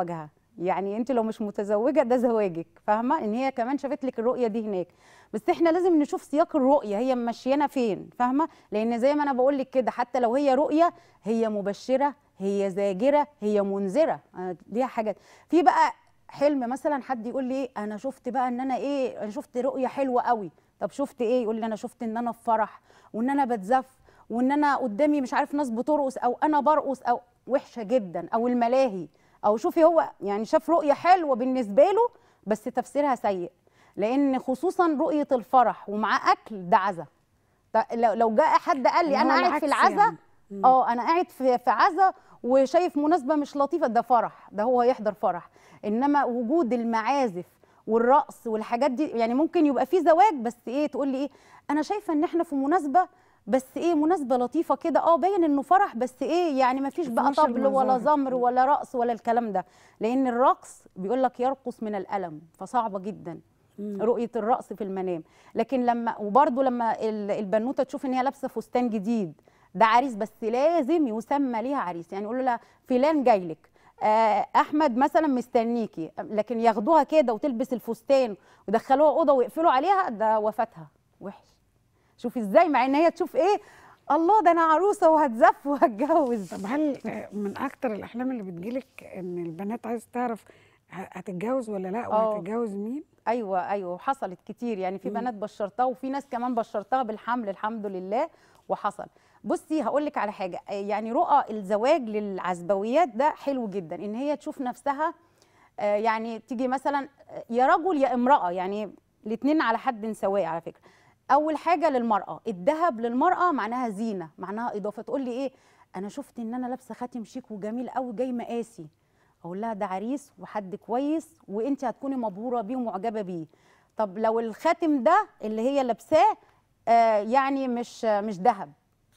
يعني انت لو مش متزوجه ده زواجك فاهمه ان هي كمان شافت لك الرؤيه دي هناك بس احنا لازم نشوف سياق الرؤيه هي ماشيانا فين فاهمه لان زي ما انا بقول لك كده حتى لو هي رؤيه هي مبشره هي زاجره هي منذره آه، دي حاجات في بقى حلم مثلا حد يقول لي ايه انا شفت بقى ان انا ايه انا شفت رؤيه حلوه قوي طب شفت ايه يقول لي انا شفت ان انا في فرح وان انا بتزف وان انا قدامي مش عارف ناس بترقص او انا برقص او وحشه جدا او الملاهي او شوفي هو يعني شاف رؤيه حلوه بالنسبه له بس تفسيرها سيء لان خصوصا رؤيه الفرح ومعاه اكل ده عزا ده لو لو جاء حد قال لي اللي انا هو قاعد في العكس العزا يعني. مم. اه انا قاعد في في عزا وشايف مناسبه مش لطيفه ده فرح ده هو هيحضر فرح انما وجود المعازف والرقص والحاجات دي يعني ممكن يبقى في زواج بس ايه تقول لي ايه انا شايفه ان احنا في مناسبه بس ايه مناسبه لطيفه كده اه باين انه فرح بس ايه يعني ما فيش بقى مفيهوش طبل ولا المظاهر. زمر ولا رقص ولا الكلام ده لان الرقص بيقول لك يرقص من الالم فصعبه جدا رؤيه الرقص في المنام لكن لما وبرده لما ال- البنوته تشوف ان هي لابسه فستان جديد ده عريس بس لازم يسمى ليها عريس يعني يقولوا لها فلان جاي لك آه، احمد مثلا مستنيكي لكن ياخدوها كده وتلبس الفستان ويدخلوها اوضه ويقفلوا عليها ده وفاتها وحش شوفي ازاي مع ان هي تشوف ايه الله ده انا عروسه وهتزف وهتجوز طب هل آه، من اكتر الاحلام اللي بتجيلك ان البنات عايز تعرف ه- هتتجوز ولا لا آه. وهتتجوز مين ايوه ايوه وحصلت كتير يعني في بنات بشرتها وفي ناس كمان بشرتها بالحمل الحمد لله وحصل بصي هقول لك على حاجه آه، يعني رؤى الزواج للعزبويات ده حلو جدا ان هي تشوف نفسها آه، يعني تيجي مثلا آه، يا رجل يا امراه يعني الاثنين على حد سواء على فكره اول حاجه للمراه الذهب للمراه معناها زينه معناها اضافه تقول لي ايه انا شفت ان انا لابسه خاتم شيك وجميل قوي جاي مقاسي اقول لها ده عريس وحد كويس وانت هتكوني مبهوره بيه ومعجبه بيه طب لو الخاتم ده اللي هي لابساه آه يعني مش آه مش ذهب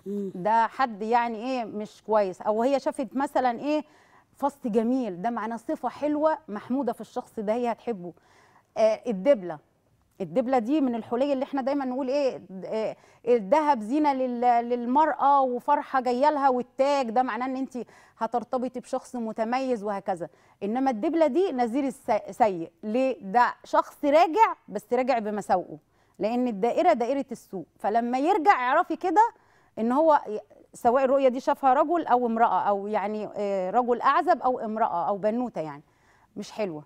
ده حد يعني ايه مش كويس او هي شافت مثلا ايه فص جميل ده معناه صفه حلوه محموده في الشخص ده هي هتحبه آه الدبله الدبله دي من الحلي اللي احنا دايما نقول ايه د- آه، الذهب زينه لل- للمراه وفرحه جايه لها والتاج ده معناه ان انت هترتبطي بشخص متميز وهكذا انما الدبله دي نذير الس- سيء ليه ده شخص راجع بس راجع بمساوئه لان الدائره دائره السوء فلما يرجع اعرفي كده ان هو ي- سواء الرؤيه دي شافها رجل او امراه او يعني آه، رجل اعزب او امراه او بنوته يعني مش حلوه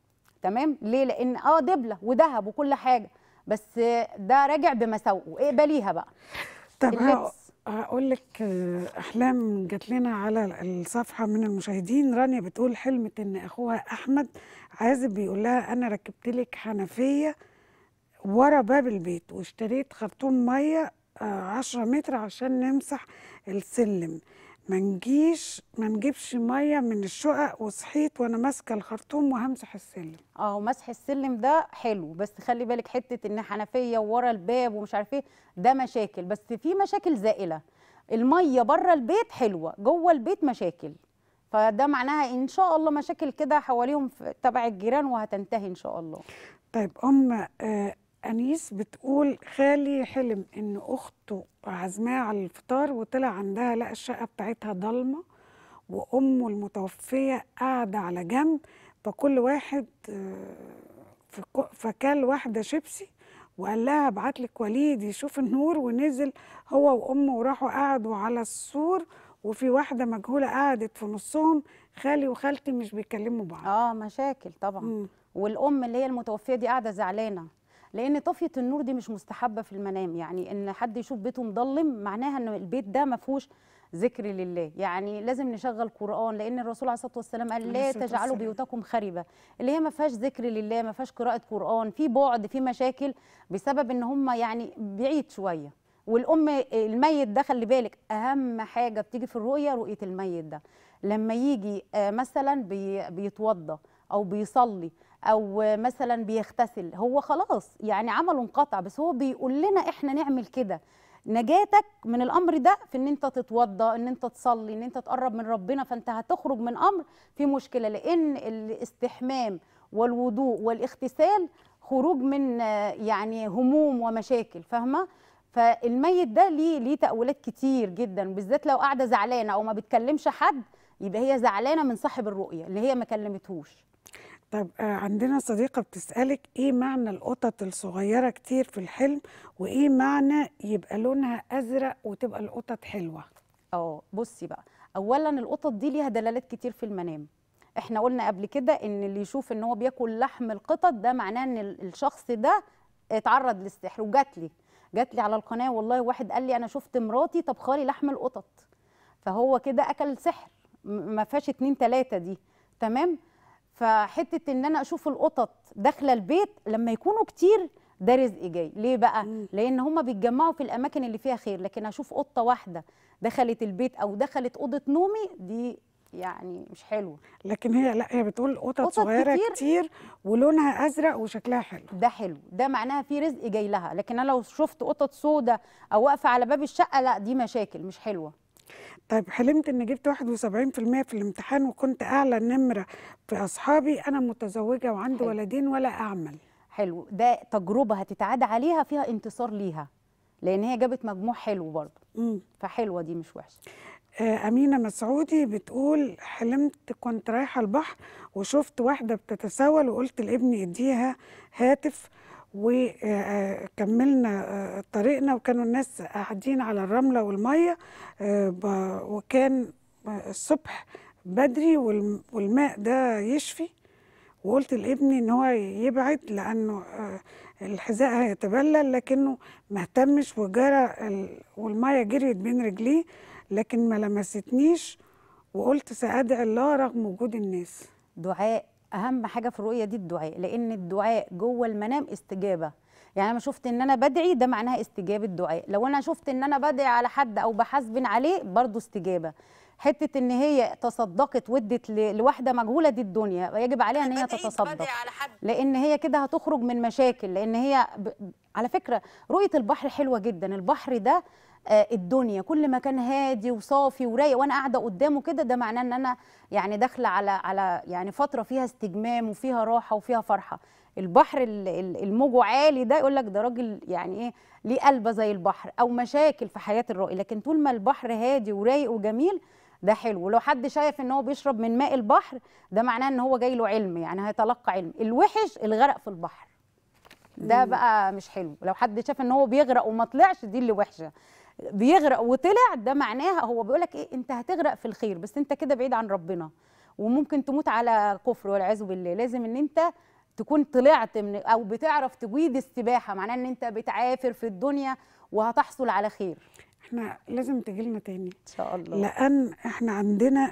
تمام ليه لان اه دبله وذهب وكل حاجه بس آه، ده راجع بمساوئه اقبليها بقى طب اللبس. هقول لك احلام جات لنا على الصفحه من المشاهدين رانيا بتقول حلمت ان اخوها احمد عازب بيقول لها انا ركبت لك حنفيه ورا باب البيت واشتريت خرطوم ميه آه، عشرة متر عشان نمسح السلم ما نجيش ما نجيبش ميه من الشقق وصحيت وانا ماسكه الخرطوم وهمسح السلم اه مسح السلم ده حلو بس خلي بالك حته ان حنفيه ورا الباب ومش عارف ايه ده مشاكل بس في مشاكل زائله الميه بره البيت حلوه جوه البيت مشاكل فده معناها ان شاء الله مشاكل كده حواليهم في- تبع الجيران وهتنتهي ان شاء الله طيب ام آه انيس بتقول خالي حلم ان اخته عازماه على الفطار وطلع عندها لقى الشقه بتاعتها ضلمه وامه المتوفيه قاعده على جنب فكل واحد آه، فك- فكل واحده شيبسي وقال لها ابعت لك وليد يشوف النور ونزل هو وامه وراحوا قعدوا على السور وفي واحده مجهوله قعدت في نصهم خالي وخالتي مش بيكلموا بعض اه مشاكل طبعا مم. والام اللي هي المتوفيه دي قاعده زعلانه لان طفيه النور دي مش مستحبه في المنام يعني ان حد يشوف بيته مضلم معناها ان البيت ده ما فيهوش ذكر لله يعني لازم نشغل قران لان الرسول عليه الصلاه والسلام قال عليه لا الصلاة تجعلوا والسلام. بيوتكم خربه اللي هي ما فيهاش ذكر لله ما فيهاش قراءه قران في بعد في مشاكل بسبب ان هم يعني بعيد شويه والام الميت ده خلي بالك اهم حاجه بتيجي في الرؤيه رؤيه الميت ده لما يجي آه، مثلا بي بيتوضى او بيصلي او آه، مثلا بيغتسل هو خلاص يعني عمله انقطع بس هو بيقول لنا احنا نعمل كده نجاتك من الامر ده في ان انت تتوضى ان انت تصلي ان انت تقرب من ربنا فانت هتخرج من امر في مشكله لان الاستحمام والوضوء والاغتسال خروج من آه، يعني هموم ومشاكل فاهمه فالميت ده ليه ليه تأويلات كتير جدا بالذات لو قاعده زعلانه او ما بتكلمش حد يبقى هي زعلانه من صاحب الرؤيه اللي هي ما كلمتهوش طيب آه، عندنا صديقة بتسألك ايه معنى القطط الصغيرة كتير في الحلم وايه معنى يبقى لونها ازرق وتبقى القطط حلوة اه بصي بقى اولا القطط دي ليها دلالات كتير في المنام احنا قلنا قبل كده ان اللي يشوف ان هو بياكل لحم القطط ده معناه ان ال- الشخص ده اتعرض للسحر وجات لي جات لي على القناه والله واحد قال لي انا شفت مراتي طبخالي لحم القطط فهو كده اكل سحر م- ما فيهاش اتنين تلاته دي تمام فحته ان انا اشوف القطط داخله البيت لما يكونوا كتير ده رزق جاي ليه بقى لان هما بيتجمعوا في الاماكن اللي فيها خير لكن اشوف قطه واحده دخلت البيت او دخلت اوضه نومي دي يعني مش حلوه لكن هي لا هي بتقول قطط قطط صغيرة كتير. كتير ولونها ازرق وشكلها حلو ده حلو ده معناها في رزق جاي لها لكن انا لو شفت قطط سودة او واقفه على باب الشقه لا دي مشاكل مش حلوه طيب حلمت ان جبت 71% في الامتحان وكنت اعلى نمرة في اصحابي انا متزوجة وعندي حلو. ولدين ولا اعمل حلو ده تجربه هتتعاد عليها فيها انتصار ليها لان هي جابت مجموع حلو برضه مم. فحلوه دي مش وحشه آه، أمينة مسعودي بتقول حلمت كنت رايحة البحر وشفت واحدة بتتسول وقلت لابني اديها هاتف وكملنا طريقنا وكانوا الناس قاعدين على الرملة والمية آه، ب- وكان آه، الصبح بدري والم- والماء ده يشفي وقلت لابني ان هو يبعد لانه آه، الحذاء هيتبلل لكنه ما اهتمش وجرى ال- والميه جريت بين رجليه لكن ما لمستنيش وقلت سأدعي الله رغم وجود الناس دعاء اهم حاجه في الرؤيه دي الدعاء لان الدعاء جوه المنام استجابه يعني انا شفت ان انا بدعي ده معناها استجابه دعاء لو انا شفت ان انا بدعي على حد او بحاسبن عليه برضو استجابه حته ان هي تصدقت ودت ل- لواحده مجهوله دي الدنيا يجب عليها ان هي تتصدق لان هي كده هتخرج من مشاكل لان هي ب... على فكره رؤيه البحر حلوه جدا البحر ده آه، الدنيا كل ما كان هادي وصافي ورايق وانا قاعده قدامه كده ده معناه ان انا يعني داخله على على يعني فتره فيها استجمام وفيها راحه وفيها فرحه البحر ال- ال- الموجه عالي ده يقول لك ده راجل يعني ايه ليه قلبه زي البحر او مشاكل في حياه الرائي لكن طول ما البحر هادي ورايق وجميل ده حلو ولو حد شايف ان هو بيشرب من ماء البحر ده معناه ان هو جاي له علم يعني هيتلقى علم الوحش الغرق في البحر ده بقى مش حلو لو حد شاف ان هو بيغرق وما طلعش دي اللي وحشه بيغرق وطلع ده معناها هو بيقول لك ايه انت هتغرق في الخير بس انت كده بعيد عن ربنا وممكن تموت على كفر والعياذ بالله لازم ان انت تكون طلعت من او بتعرف تجيد السباحه معناه ان انت بتعافر في الدنيا وهتحصل على خير احنا لازم تجيلنا تاني ان شاء الله لان احنا عندنا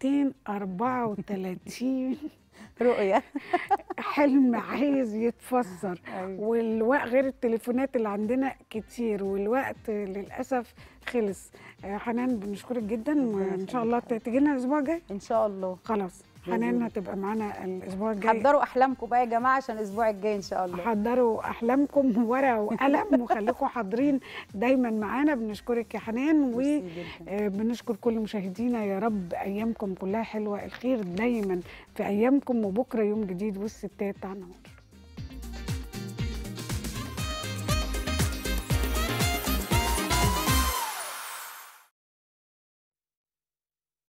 234 رؤيه حلم عايز يتفسر أيوة. والوقت غير التليفونات اللي عندنا كتير والوقت للاسف خلص آه، حنان بنشكرك جدا وان شاء الله تيجي لنا الاسبوع الجاي ان شاء الله خلاص بإذن حنان الله. هتبقى معانا الاسبوع الجاي حضروا احلامكم بقى يا جماعه عشان الاسبوع الجاي ان شاء الله حضروا احلامكم ورقه وقلم وخليكم حاضرين دايما معانا بنشكرك يا حنان ميرسي جدا. وبنشكر كل مشاهدينا يا رب ايامكم كلها حلوه الخير دايما في ايامكم وبكره يوم جديد والستات على نور